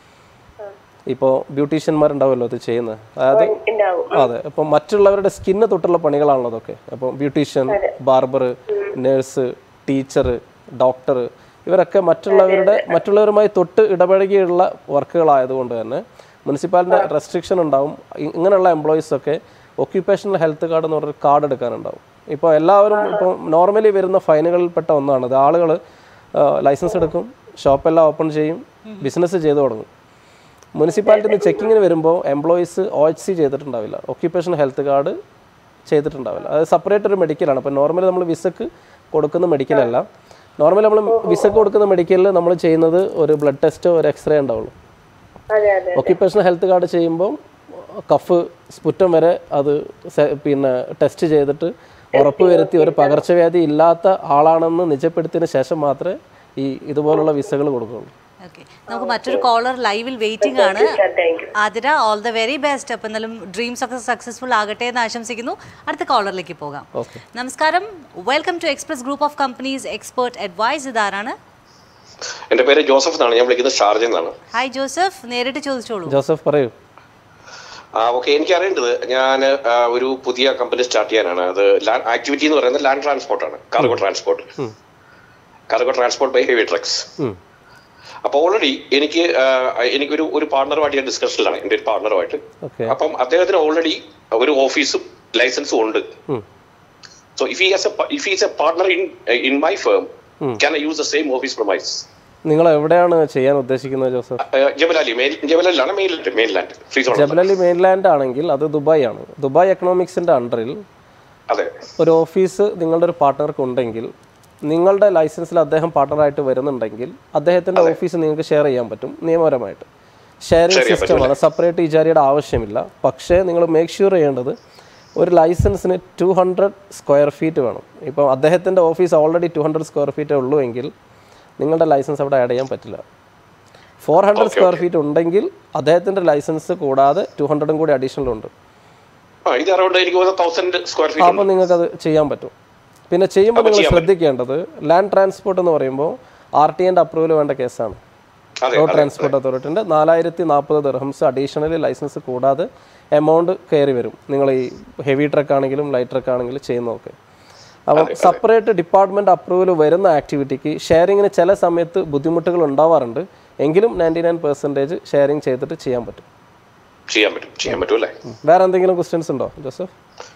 ഇപ്പോൾ ബ്യൂട്ടീഷ്യന്മാരുണ്ടാവുമല്ലോ ഇത് ചെയ്യുന്നത് അതായത് ഉണ്ടാവും അതെ അപ്പം മറ്റുള്ളവരുടെ സ്കിന്ന് തൊട്ടുള്ള പണികളാണല്ലോ അതൊക്കെ അപ്പം beautician barber nurse teacher doctor ഇവരൊക്കെ മറ്റുള്ളവരുടെ മറ്റുള്ളവരുമായി തൊട്ട് ഇടപഴകിയുള്ള വർക്കുകളായതുകൊണ്ട് തന്നെ മുനിസിപ്പാലിൻ്റെ റെസ്ട്രിക്ഷൻ ഉണ്ടാവും ഇ- ഇങ്ങനെയുള്ള എംപ്ലോയീസ് ഒക്കെ ഒക്യുപ്പേഷണൽ ഹെൽത്ത് കാർഡ് എന്ന് പറഞ്ഞൊരു കാർഡ് എടുക്കാനുണ്ടാവും ഇപ്പോൾ എല്ലാവരും ഇപ്പോൾ നോർമലി വരുന്ന ഫൈനുകളിൽപ്പെട്ട ഒന്നാണ് ഇത് ആളുകൾ ലൈസൻസ് എടുക്കും ഷോപ്പെല്ലാം ഓപ്പൺ ചെയ്യും ബിസിനസ് ചെയ്തു തുടങ്ങും മുനിസിപ്പാലിറ്റിയിൽ നിന്ന് ചെക്കിങ്ങിന് വരുമ്പോൾ എംപ്ലോയീസ് ഒ എച്ച് സി ചെയ്തിട്ടുണ്ടാവില്ല ഒക്യുപ്പേഷൻ ഹെൽത്ത് കാർഡ് ചെയ്തിട്ടുണ്ടാവില്ല അത് സെപ്പറേറ്റ് ഒരു മെഡിക്കലാണ് അപ്പോൾ നോർമലി നമ്മൾ വിസക്ക് കൊടുക്കുന്ന മെഡിക്കലല്ല നോർമലി നമ്മൾ വിസക്ക് കൊടുക്കുന്ന മെഡിക്കലിൽ നമ്മൾ ചെയ്യുന്നത് ഒരു ബ്ലഡ് ടെസ്റ്റോ ഒരു എക്സ്റേ ഉണ്ടാവുള്ളൂ അതെ അതെ ഒക്യുപ്പേഷണൽ ഹെൽത്ത് കാർഡ് ചെയ്യുമ്പോൾ കഫ് സ്പുറ്റം വരെ അത് സെ- പിന്നെ ടെസ്റ്റ് ചെയ്തിട്ട് ഉറപ്പ് വരുത്തി ഒരു പകർച്ചവ്യാധി ഇല്ലാത്ത ആളാണെന്ന് നിജപ്പെടുത്തിയതിന് ശേഷം മാത്രമേ ഈ ഇതുപോലുള്ള വിസകൾ കൊടുക്കുകയുള്ളൂ ഓക്കെ നമുക്ക് മറ്റൊരു കോളർ ലൈവിൽ വെയിറ്റിംഗ് ആണ് thank you Athira all the very best അപ്പം എന്നാലും ഡ്രീംസ് ഒക്കെ സക്സസ്ഫുൾ ആകട്ടെ എന്ന് ആശംസിക്കുന്നു അടുത്ത കോളറിലേക്ക് പോകാം ഓക്കെ നമസ്കാരം welcome to express group of companies expert advice ഇതാരാണ് എന്റെ പേര് ജോസഫ് എന്നാണ് ഞാൻ വിളിക്കുന്നത് ഷാർജ എന്നാണ് ഹായ് ജോസഫ് നേരിട്ട് ചോദിച്ചോളൂ ജോസഫ് പറയൂ ആ ഓക്കെ എനിക്ക് അറിയേണ്ടത് ഞാൻ ഒരു പുതിയ കമ്പനി സ്റ്റാർട്ട് ചെയ്യാനാണ് അത് ലാൻഡ് ആക്ടിവിറ്റി എന്ന് പറയുന്നത് ലാൻഡ് ട്രാൻസ്പോർട്ട് ആണ് cargo transport cargo transport by heavy trucks ഉം. അപ്പോൾ ഓൾറെഡി എനിക്ക് ആ, എനിക്കൊരു ഒരു പാർട്ണറുമായിട്ട് ഞാൻ ഡിസ്കഷനിലാണ് എൻ്റെ ഒരു പാർട്ണറുമായിട്ട് ഓക്കെ അപ്പം അദ്ദേഹത്തിന് ഓൾറെഡി ഒരു ഓഫീസും ലൈസൻസും ഉണ്ട് ഉം. So if he's if he's a partner in in my firm can I use the same office premise നിങ്ങൾ എവിടെയാണ് ചെയ്യാൻ ഉദ്ദേശിക്കുന്നത് ജോസഫ് ജബലാലി ജബലാലിലാണ് മെയിൻലാൻഡ് മെയിൻലാൻഡ് ഫ്രീസ് ജബലലി മെയിൻലാൻഡ് ആണെങ്കിൽ അത് ദുബായ് ആണ് ദുബായ് എക്കണോമിക്സിന്റെ അണ്ടറിൽ അതെ ഒരു ഓഫീസ് നിങ്ങളുടെ ഒരു പാർട്ട്ണർക്ക് ഉണ്ടെങ്കിൽ നിങ്ങളുടെ ലൈസൻസിൽ അദ്ദേഹം പാർട്ട്ണറായിട്ട് വരുന്നുണ്ടെങ്കിൽ അദ്ദേഹത്തിന്റെ ഓഫീസ് നിങ്ങൾക്ക് ഷെയർ ചെയ്യാൻ പറ്റും നിയമപരമായിട്ട് ഷെയറിംഗ് സിസ്റ്റമാണ് സെപ്പറേറ്റ് ഇജാരിയുടെ ആവശ്യമില്ല പക്ഷേ നിങ്ങൾ മേക്ക് ഷുവർ ചെയ്യേണ്ടത് ഒരു ലൈസൻസിന് ടു ഹൺഡ്രഡ് സ്ക്വയർ ഫീറ്റ് വേണം ഇപ്പം അദ്ദേഹത്തിൻ്റെ office already two hundred square ഫീറ്റേ ഉള്ളൂ എങ്കിൽ നിങ്ങളുടെ ലൈസൻസ് അവിടെ ആഡ് ചെയ്യാൻ പറ്റില്ല ഫോർ ഹൺഡ്രഡ് സ്ക്വയർ ഫീറ്റ് ഉണ്ടെങ്കിൽ അദ്ദേഹത്തിൻ്റെ ലൈസൻസ് കൂടാതെ ടു ഹൺഡ്രഡും കൂടി അഡീഷണൽ ഉണ്ട് ആ ഇത് അറൗണ്ട് എനിക്ക് തോന്നുന്നു തൗസൻഡ് സ്ക്വയർ ഫീറ്റ് അപ്പോൾ നിങ്ങൾക്കത് ചെയ്യാൻ പറ്റും പിന്നെ ചെയ്യുമ്പോൾ നിങ്ങൾ ശ്രദ്ധിക്കേണ്ടത് ലാൻഡ് ട്രാൻസ്പോർട്ട് എന്ന് പറയുമ്പോൾ ആർ ടി എൻ്റെ അപ്രൂവൽ വേണ്ട കേസാണ് അതെ റോഡ് ട്രാൻസ്പോർട്ട് അതോറിറ്റിൻ്റെ നാലായിരത്തി നാൽപ്പത് ദിർഹംസ് അഡീഷണലി ലൈസൻസ് കൂടാതെ എമൗണ്ട് കയറി വരും നിങ്ങൾ ഈ ഹെവി ട്രക്ക് ആണെങ്കിലും ലൈറ്റ് ട്രക്ക് ആണെങ്കിലും ചെയ്യുന്നതൊക്കെ അപ്പം സെപ്പറേറ്റ് ഡിപ്പാർട്ട്മെൻറ്റ് അപ്രൂവൽ വരുന്ന ആക്ടിവിറ്റിക്ക് ഷെയറിങ്ങിന് ചില സമയത്ത് ബുദ്ധിമുട്ടുകൾ ഉണ്ടാവാറുണ്ട് എങ്കിലും നയൻറ്റി നയൻ പെർസെൻറ്റേജ് ഷെയറിങ് ചെയ്തിട്ട് ചെയ്യാൻ പറ്റും ചെയ്യാൻ പറ്റും ചെയ്യാൻ പറ്റും അല്ലേ വേറെ എന്തെങ്കിലും ക്വസ്റ്റ്യൻസ് ഉണ്ടോ ജോസഫ്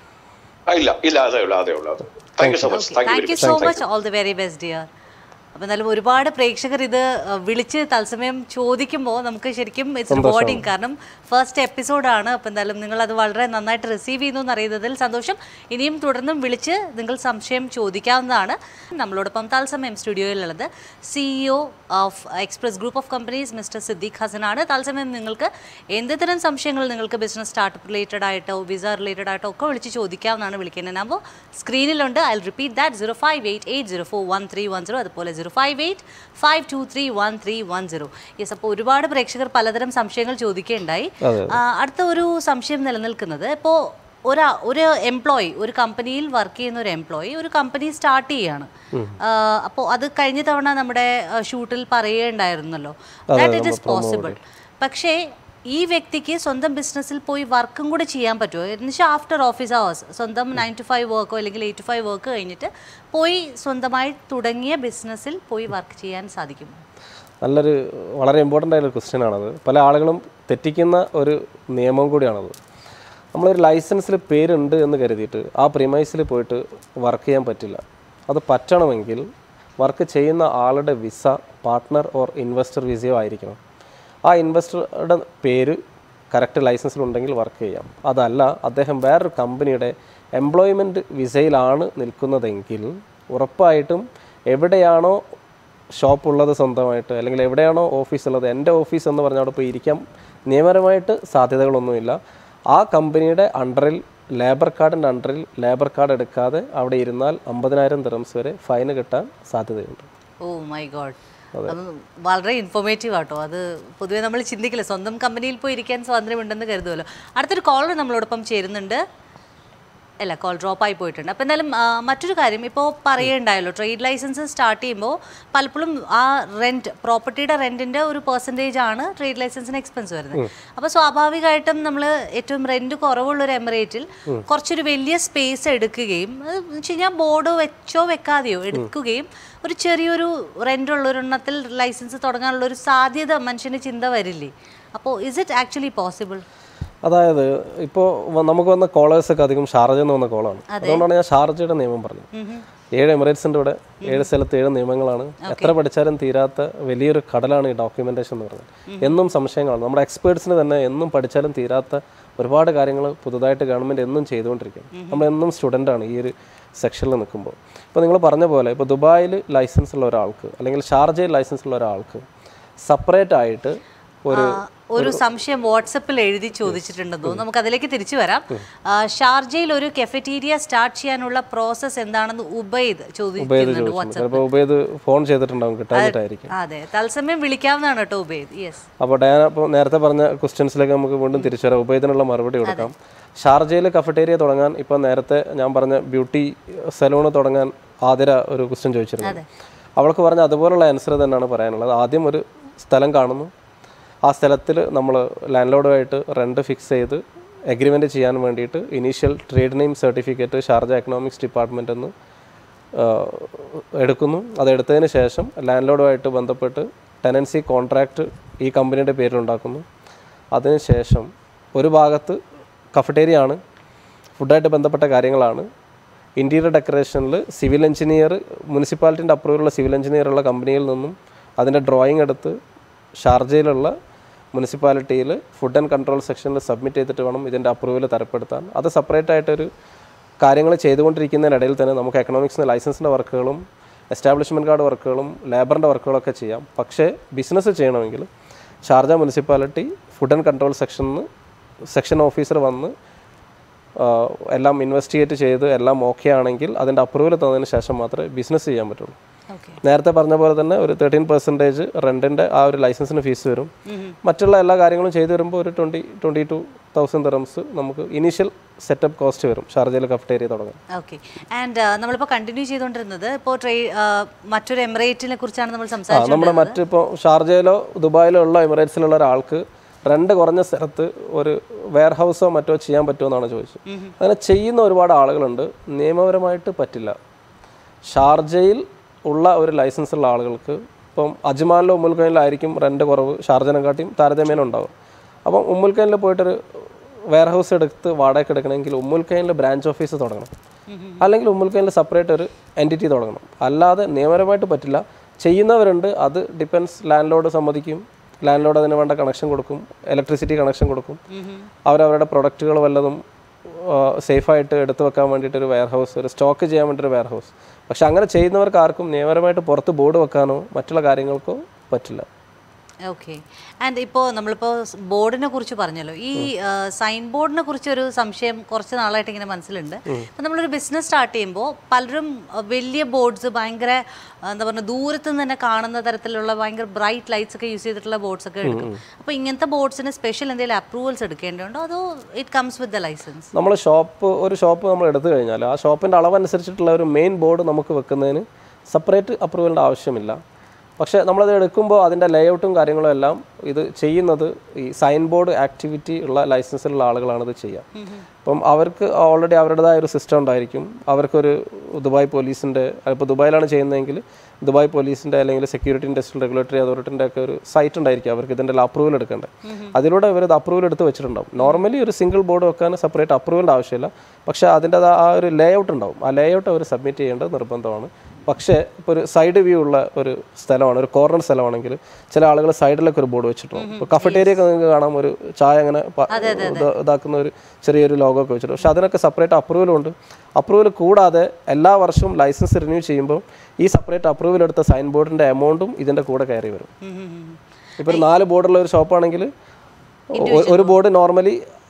ആ ഇല്ല ഇല്ല അതേ ഉള്ളൂ അതേ ഉള്ളൂ thank you so much thank you thank you so much all the very best dear അപ്പം എന്നാലും ഒരുപാട് പ്രേക്ഷകർ ഇത് അഹ്, വിളിച്ച് തത്സമയം ചോദിക്കുമ്പോൾ നമുക്ക് ശരിക്കും ഇറ്റ്സ് റിവാർഡിങ് കാരണം ഫസ്റ്റ് എപ്പിസോഡാണ് അപ്പം എന്തായാലും നിങ്ങൾ അത് വളരെ നന്നായിട്ട് റിസീവ് ചെയ്യുന്നു എന്നറിയുന്നതിൽ സന്തോഷം ഇനിയും തുടർന്നും വിളിച്ച് നിങ്ങൾ സംശയം ചോദിക്കാവുന്നതാണ് നമ്മളോടൊപ്പം തത്സമയം സ്റ്റുഡിയോയിലുള്ളത് CEO of express group of companies mister Siddique ഹസനാണ് തത്സമയം നിങ്ങൾക്ക് എന്ത് തരം സംശയങ്ങൾ നിങ്ങൾക്ക് ബിസിനസ് സ്റ്റാർട്ടപ്പ് റിലേറ്റഡ് ആയിട്ടോ വിസ റിലേറ്റഡ് ആയിട്ടോ ഒക്കെ വിളിച്ച് ചോദിക്കാവുന്നതാണ് വിളിക്കേണ്ട നമ്പർ സ്ക്രീനിലുണ്ട് I repeat that zero five eight eight zero four one three one zero അതുപോലെ zero five eight five two three one three one zero yes അപ്പോൾ ഒരുപാട് പ്രേക്ഷകർ പലതരം സംശയങ്ങൾ ചോദിക്കുകയുണ്ടായി അതെ. ആ, അടുത്ത ഒരു സംശയം നിലനിൽക്കുന്നത് ഇപ്പോൾ ഒരാ ഒരു എംപ്ലോയി ഒരു കമ്പനിയിൽ വർക്ക് ചെയ്യുന്ന ഒരു എംപ്ലോയി ഒരു കമ്പനി സ്റ്റാർട്ട് ചെയ്യാണ് അപ്പോൾ അത് കഴിഞ്ഞ തവണ നമ്മുടെ ഷൂട്ടിൽ പറയുകയുണ്ടായിരുന്നല്ലോ ദാറ്റ് ഇറ്റ് ഇസ് പോസിബിൾ പക്ഷേ ഈ വ്യക്തിക്ക് സ്വന്തം ബിസിനസ്സിൽ പോയി വർക്കും കൂടെ ചെയ്യാൻ പറ്റുമോ എന്നുവെച്ചാൽ ആഫ്റ്റർ ഓഫീസ് അവേഴ്സ് സ്വന്തം നയൻ ടു ഫൈവ് വർക്കോ അല്ലെങ്കിൽ എയ്റ്റ് ടു ഫൈവ് വർക്ക് കഴിഞ്ഞിട്ട് പോയി സ്വന്തമായി തുടങ്ങിയ ബിസിനസ്സിൽ പോയി വർക്ക് ചെയ്യാൻ സാധിക്കുമോ നല്ലൊരു വളരെ ഇമ്പോർട്ടൻ്റ് ആയൊരു ക്വസ്റ്റ്യൻ ആണത് പല ആളുകളും തെറ്റിക്കുന്ന ഒരു നിയമം കൂടിയാണത് നമ്മളൊരു ലൈസൻസിൽ പേരുണ്ട് എന്ന് കരുതിയിട്ട് ആ പ്രിമൈസിൽ പോയിട്ട് വർക്ക് ചെയ്യാൻ പറ്റില്ല അത് പറ്റണമെങ്കിൽ വർക്ക് ചെയ്യുന്ന ആളുടെ വിസ പാർട്ട്ണർ ഓർ ഇൻവെസ്റ്റർ വിസയോ ആയിരിക്കണം ആ ഇൻവെസ്റ്ററുടെ പേര് കറക്റ്റ് ലൈസൻസിലുണ്ടെങ്കിൽ വർക്ക് ചെയ്യാം അതല്ല അദ്ദേഹം വേറൊരു കമ്പനിയുടെ എംപ്ലോയ്മെൻറ്റ് വിസയിലാണ് നിൽക്കുന്നതെങ്കിൽ ഉറപ്പായിട്ടും എവിടെയാണോ ഷോപ്പ് ഉള്ളത് സ്വന്തമായിട്ട് അല്ലെങ്കിൽ എവിടെയാണോ ഓഫീസ് ഉള്ളത് എൻ്റെ ഓഫീസ് എന്ന് പറഞ്ഞാൽ അവിടെ പോയി ഇരിക്കാൻ നിയമപരമായിട്ട് സാധ്യതകളൊന്നുമില്ല ആ കമ്പനിയുടെ അണ്ടറിൽ ലേബർ കാർഡിൻ്റെ അണ്ടറിൽ ലേബർ കാർഡ് എടുക്കാതെ അവിടെ ഇരുന്നാൽ അമ്പതിനായിരം ദിറംസ് വരെ ഫൈന് കിട്ടാൻ സാധ്യതയുണ്ട് ഓ മൈ ഗോഡ് അത് വളരെ ഇൻഫോർമേറ്റീവ് ആട്ടോ അത് പൊതുവേ നമ്മൾ ചിന്തിക്കില്ല സ്വന്തം കമ്പനിയിൽ പോയി ഇരിക്കാൻ സ്വാതന്ത്ര്യമുണ്ടെന്ന് കരുതുമല്ലോ അടുത്തൊരു കോളർ നമ്മളോടൊപ്പം ചേരുന്നുണ്ട് അല്ല കോൾ ഡ്രോപ്പ് ആയി പോയിട്ടുണ്ട് അപ്പോൾ എന്തായാലും ആ, മറ്റൊരു കാര്യം ഇപ്പോൾ പറയുണ്ടായല്ലോ ട്രേഡ് ലൈസൻസ് സ്റ്റാർട്ട് ചെയ്യുമ്പോൾ പലപ്പോഴും ആ റെൻറ്റ് പ്രോപ്പർട്ടിയുടെ റെൻറ്റിൻ്റെ ഒരു പെർസെൻറ്റേജ് ആണ് ട്രേഡ് ലൈസൻസിന് എക്സ്പെൻസ് വരുന്നത് അപ്പോൾ സ്വാഭാവികമായിട്ടും നമ്മൾ ഏറ്റവും റെൻറ്റ് കുറവുള്ള ഒരു എമിറേറ്റിൽ കുറച്ചൊരു വലിയ സ്പേസ് എടുക്കുകയും അത് വെച്ച് കഴിഞ്ഞാൽ ബോർഡ് വെച്ചോ വെക്കാതെയോ എടുക്കുകയും ഒരു ചെറിയൊരു റെൻ്റ് ഉള്ള ഒരെണ്ണത്തിൽ ലൈസൻസ് തുടങ്ങാനുള്ള ഒരു സാധ്യത മനുഷ്യന് ചിന്ത വരില്ലേ അപ്പോൾ ഇസ് ഇറ്റ് ആക്ച്വലി പോസിബിൾ അതായത് ഇപ്പോൾ നമുക്ക് വന്ന കോളേഴ്സൊക്കെ അധികം ഷാർജയിൽ നിന്ന് വന്ന കോളാണ് അതുകൊണ്ടാണ് ഞാൻ ഷാർജയുടെ നിയമം പറഞ്ഞത് ഏഴ് എമിറേറ്റ്സിൻ്റെ ഇവിടെ ഏഴ് സ്ഥലത്ത് ഏഴ് നിയമങ്ങളാണ് എത്ര പഠിച്ചാലും തീരാത്ത വലിയൊരു കടലാണ് ഈ ഡോക്യുമെന്റേഷൻ എന്ന് പറയുന്നത് എന്നും സംശയങ്ങളാണ് നമ്മുടെ എക്സ്പേർട്സിന് തന്നെ എന്നും പഠിച്ചാലും തീരാത്ത ഒരുപാട് കാര്യങ്ങൾ പുതുതായിട്ട് ഗവൺമെൻറ് എന്നും ചെയ്തുകൊണ്ടിരിക്കും നമ്മൾ എന്നും സ്റ്റുഡൻ്റ് ആണ് ഈ ഒരു സെക്ഷനിൽ നിൽക്കുമ്പോൾ ഇപ്പോൾ നിങ്ങൾ പറഞ്ഞ പോലെ ഇപ്പോൾ ദുബായിൽ ലൈസൻസ് ഉള്ള ഒരാൾക്ക് അല്ലെങ്കിൽ ഷാർജയിൽ ലൈസൻസ് ഉള്ള ഒരാൾക്ക് സെപ്പറേറ്റ് ആയിട്ട് ഒരു ഒരു സംശയം വാട്സപ്പിൽ എഴുതി ചോദിച്ചിട്ടുണ്ടെന്ന് തോന്നുന്നു നമുക്ക് അതിലേക്ക് തിരിച്ചു വരാം ആ, ഷാർജയിൽ ഒരു കെഫറ്റീരിയ സ്റ്റാർട്ട് ചെയ്യാനുള്ള പ്രോസസ്സ് എന്താണെന്ന് ഉബൈദ് ചോദിക്കുന്നുണ്ട് വാട്സപ്പ് ചിലപ്പോൾ ഉപയോഗ ഫോൺ ചെയ്തിട്ടുണ്ടാവും കിട്ടാഞ്ഞിട്ടായിരിക്കും അതെ തത്സമയം വിളിക്കാവുന്നതാണ് കേട്ടോ ഉബൈദ് യെസ് അപ്പോൾ ഡയാന ഇപ്പോൾ നേരത്തെ പറഞ്ഞ ക്വസ്റ്റ്യൻസിലേക്ക് നമുക്ക് വീണ്ടും തിരിച്ചു വരാം ഉപയോഗത്തിനുള്ള മറുപടി കൊടുക്കാം ഷാർജയിൽ കഫറ്റേരിയ തുടങ്ങാൻ ഇപ്പോൾ നേരത്തെ ഞാൻ പറഞ്ഞ ബ്യൂട്ടി സലൂൺ തുടങ്ങാൻ ആതിര ഒരു ക്വസ്റ്റ്യൻ ചോദിച്ചിരുന്നു അവൾക്ക് പറഞ്ഞ അതുപോലുള്ള ആൻസർ തന്നെയാണ് പറയാനുള്ളത് ആദ്യം ഒരു സ്ഥലം കാണുന്നു ആ സ്ഥലത്തിൽ നമ്മൾ ലാൻഡ് ലോഡുമായിട്ട് റെൻറ്റ് ഫിക്സ് ചെയ്ത് എഗ്രിമെൻറ്റ് ചെയ്യാൻ വേണ്ടിയിട്ട് initial trade name certificate Sharjah economics department എന്ന് ആഹ് എടുക്കുന്നു അതെടുത്തതിന് ശേഷം ലാൻഡ് ലോഡുമായിട്ട് ബന്ധപ്പെട്ട് ടെനൻസി കോൺട്രാക്റ്റ് ഈ കമ്പനിയുടെ പേരിലുണ്ടാക്കുന്നു അതിനുശേഷം ഒരു ഭാഗത്ത് കഫറ്റേരിയ ആണ് ഫുഡായിട്ട് ബന്ധപ്പെട്ട കാര്യങ്ങളാണ് ഇൻറ്റീരിയർ ഡെക്കറേഷനിൽ സിവിൽ എഞ്ചിനീയർ മുനിസിപ്പാലിറ്റിൻ്റെ അപ്രൂവലുള്ള സിവിൽ എഞ്ചിനീയർ ഉള്ള കമ്പനിയിൽ നിന്നും അതിൻ്റെ ഡ്രോയിങ് എടുത്ത് ഷാർജയിലുള്ള മുനിസിപ്പാലിറ്റിയിൽ ഫുഡ് ആൻഡ് കൺട്രോൾ സെക്ഷനിൽ സബ്മിറ്റ് ചെയ്തിട്ട് വേണം ഇതിൻ്റെ അപ്രൂവൽ തരപ്പെടുത്താൻ അത് സെപ്പറേറ്റ് ആയിട്ടൊരു കാര്യങ്ങൾ ചെയ്തുകൊണ്ടിരിക്കുന്നതിനിടയിൽ തന്നെ നമുക്ക് എക്കണോമിക്സിന് ലൈസൻസിൻ്റെ വർക്കുകളും എസ്റ്റാബ്ലിഷ്മെൻറ്റ് കാർഡ് വർക്കുകളും ലേബറിൻ്റെ വർക്കുകളൊക്കെ ചെയ്യാം പക്ഷേ ബിസിനസ് ചെയ്യണമെങ്കിൽ Sharjah municipality food and control സെക്ഷനിൽ സെക്ഷൻ ഓഫീസർ വന്ന് ആ, എല്ലാം ഇൻവെസ്റ്റിഗേറ്റ് ചെയ്ത് എല്ലാം ഓക്കെ ആണെങ്കിൽ അതിൻ്റെ അപ്രൂവൽ തന്നതിന് ശേഷം മാത്രമേ ബിസിനസ് ചെയ്യാൻ പറ്റുള്ളൂ ഓക്കെ നേരത്തെ പറഞ്ഞ പോലെ തന്നെ ഒരു തേർട്ടീൻ പെർസെൻറ്റേജ് റെൻറ്റിൻ്റെ ആ ഒരു ലൈസൻസിന് ഫീസ് വരും മറ്റുള്ള എല്ലാ കാര്യങ്ങളും ചെയ്തു വരുമ്പോൾ ഒരു twenty twenty two thousand dirhams നമുക്ക് ഇനീഷ്യൽ സെറ്റപ്പ് കോസ്റ്റ് വരും ഷാർജയിൽ കഫ്റ്റേരിയ തുടങ്ങാൻ ഓക്കെ ആൻഡ് നമ്മളിപ്പോൾ കണ്ടിന്യൂ ചെയ്തുകൊണ്ടിരുന്നത് ഇപ്പോൾ ട്രേ ആ, മറ്റൊരു എമിറേറ്റിനെ കുറിച്ചാണ് നമ്മൾ ആ സംസാരിച്ചത് നമ്മുടെ മറ്റിപ്പോൾ ഷാർജയിലോ ദുബായിലോ ഉള്ള എമിറേറ്റ്സിലുള്ള ഒരാൾക്ക് റെന്റ് കുറഞ്ഞ സ്ഥലത്ത് ഒരു വെയർ ഹൗസോ മറ്റോ ചെയ്യാൻ പറ്റുമോ എന്നാണ് ചോദിച്ചത് അങ്ങനെ ചെയ്യുന്ന ഒരുപാട് ആളുകളുണ്ട് നിയമപരമായിട്ട് പറ്റില്ല ഷാർജയിൽ ഉള്ള ഒരു ലൈസൻസ് ഉള്ള ആളുകൾക്ക് ഇപ്പം അജ്മാനിലോ ഉമ്മുൽഖൈനിലായിരിക്കും റെന്റ് കുറവ് ഷാർജനെക്കാട്ടിയും താരതമ്യേന ഉണ്ടാവും അപ്പം ഉമ്മുൽഖൈനിൽ പോയിട്ടൊരു വെയർ ഹൗസ് എടുത്ത് വാടകയ്ക്ക് എടുക്കണമെങ്കിൽ ഉമ്മുൽഖൈനിൽ ബ്രാഞ്ച് ഓഫീസ് തുടങ്ങണം അല്ലെങ്കിൽ ഉമ്മുൽഖൈനിൽ സെപ്പറേറ്റ് ഒരു എൻറ്റിറ്റി തുടങ്ങണം അല്ലാതെ നിയമപരമായിട്ട് പറ്റില്ല ചെയ്യുന്നവരുണ്ട് അത് ഡിപ്പെൻസ് ലാൻഡ് ലോഡ് സമ്മതിക്കും ലാൻഡ് ലോഡ് അതിന് വേണ്ട കണക്ഷൻ കൊടുക്കും ഇലക്ട്രിസിറ്റി കണക്ഷൻ കൊടുക്കും അവരവരുടെ പ്രൊഡക്റ്റുകൾ വല്ലതും സേഫായിട്ട് എടുത്തു വെക്കാൻ വേണ്ടിയിട്ട് ഒരു വെയർ ഹൗസ് ഒരു സ്റ്റോക്ക് ചെയ്യാൻ വേണ്ടി ഒരു വെയർ ഹൗസ് പക്ഷെ അങ്ങനെ ചെയ്യുന്നവർക്ക് ആർക്കും നിയമപരമായിട്ട് പുറത്ത് ബോർഡ് വെക്കാനോ മറ്റുള്ള കാര്യങ്ങൾക്കോ പറ്റില്ല ഓക്കെ ആൻഡ് ഇപ്പോൾ നമ്മളിപ്പോൾ ബോർഡിനെ കുറിച്ച് പറഞ്ഞല്ലോ ഈ സൈൻ ബോർഡിനെ കുറിച്ച് ഒരു സംശയം കുറച്ച് നാളായിട്ട് ഇങ്ങനെ മനസ്സിലുണ്ട് ഇപ്പം നമ്മളൊരു ബിസിനസ് സ്റ്റാർട്ട് ചെയ്യുമ്പോൾ പലരും ആ, വലിയ ബോർഡ്സ് ഭയങ്കര ആ, എന്താ പറയുക ദൂരത്ത് നിന്ന് തന്നെ കാണുന്ന തരത്തിലുള്ള ഭയങ്കര ബ്രൈറ്റ് ലൈറ്റ്സ് ഒക്കെ യൂസ് ചെയ്തിട്ടുള്ള ബോർഡ്സ് ഒക്കെ എടുക്കും അപ്പോൾ ഇങ്ങനത്തെ ബോർഡ്സിന് സ്പെഷ്യൽ എന്തെങ്കിലും അപ്രൂവൽസ് എടുക്കേണ്ടതുണ്ടോ അതോ it comes with the licence നമ്മൾ ഷോപ്പ് ഒരു ഷോപ്പ് നമ്മൾ എടുത്തു കഴിഞ്ഞാൽ ആ ഷോപ്പിൻ്റെ അളവനുസരിച്ചിട്ടുള്ള ഒരു മെയിൻ ബോർഡ് നമുക്ക് വെക്കുന്നതിന് സെപ്പറേറ്റ് അപ്രൂവലിൻ്റെ ആവശ്യമില്ല പക്ഷേ നമ്മളത് എടുക്കുമ്പോൾ അതിൻ്റെ ലേഔട്ടും കാര്യങ്ങളും എല്ലാം ഇത് ചെയ്യുന്നത് ഈ സൈൻ ബോർഡ് ആക്ടിവിറ്റി ഉള്ള ലൈസൻസിലുള്ള ആളുകളാണ് ഇത് ചെയ്യുക അപ്പം അവർക്ക് ഓൾറെഡി അവരുടേതായ ഒരു സിസ്റ്റം ഉണ്ടായിരിക്കും അവർക്കൊരു ദുബായ് പോലീസിൻ്റെ ഇപ്പോൾ ദുബായിലാണ് ചെയ്യുന്നതെങ്കിൽ ദുബായ് പോലീസിൻ്റെ അല്ലെങ്കിൽ സെക്യൂരിറ്റി ഇൻഡസ്ട്രിയൽ റെഗുലേറ്ററി അതോറിറ്റിൻ്റെ ഒക്കെ ഒരു സൈറ്റ് ഉണ്ടായിരിക്കും അവർക്ക് ഇതിൻ്റെ അപ്രൂവൽ എടുക്കേണ്ടത് അതിലൂടെ ഇവർ ഇത് അപ്രൂവൽ എടുത്ത് വെച്ചിട്ടുണ്ടാവും നോർമലി ഒരു സിംഗിൾ ബോർഡ് വെക്കാൻ സെപ്പറേറ്റ് അപ്രൂവലിൻ്റെ ആവശ്യമില്ല പക്ഷേ അതിൻ്റെ ആ ഒരു ലേഔട്ട് ഉണ്ടാവും ആ ലേഔട്ട് അവർ സബ്മിറ്റ് ചെയ്യേണ്ടത് നിർബന്ധമാണ് പക്ഷേ ഇപ്പോൾ ഒരു സൈഡ് വ്യൂ ഉള്ള ഒരു സ്ഥലമാണ് ഒരു കോർണർ സ്ഥലമാണെങ്കിൽ ചില ആളുകൾ സൈഡിലൊക്കെ ഒരു ബോർഡ് വെച്ചിട്ടുണ്ട് ഇപ്പോൾ കഫറ്റേരിയ ഒക്കെ നിങ്ങൾക്ക് കാണാം ഒരു ചായ അങ്ങനെ പ- ഇത് ഇതാക്കുന്ന ഒരു ചെറിയൊരു ലോഗോ ഒക്കെ വെച്ചിട്ടുണ്ട് പക്ഷെ അതിനൊക്കെ സെപ്പറേറ്റ് അപ്രൂവലും ഉണ്ട് അപ്രൂവൽ കൂടാതെ എല്ലാ വർഷവും ലൈസൻസ് റിന്യൂ ചെയ്യുമ്പോൾ ഈ സെപ്പറേറ്റ് അപ്രൂവൽ എടുത്ത സൈൻ ബോർഡിൻ്റെ എമൗണ്ടും ഇതിൻ്റെ കൂടെ കയറി വരും ഇപ്പോൾ ഒരു നാല് ബോർഡുള്ള ഒരു ഷോപ്പാണെങ്കിൽ ഒരു ബോർഡ് നോർമലി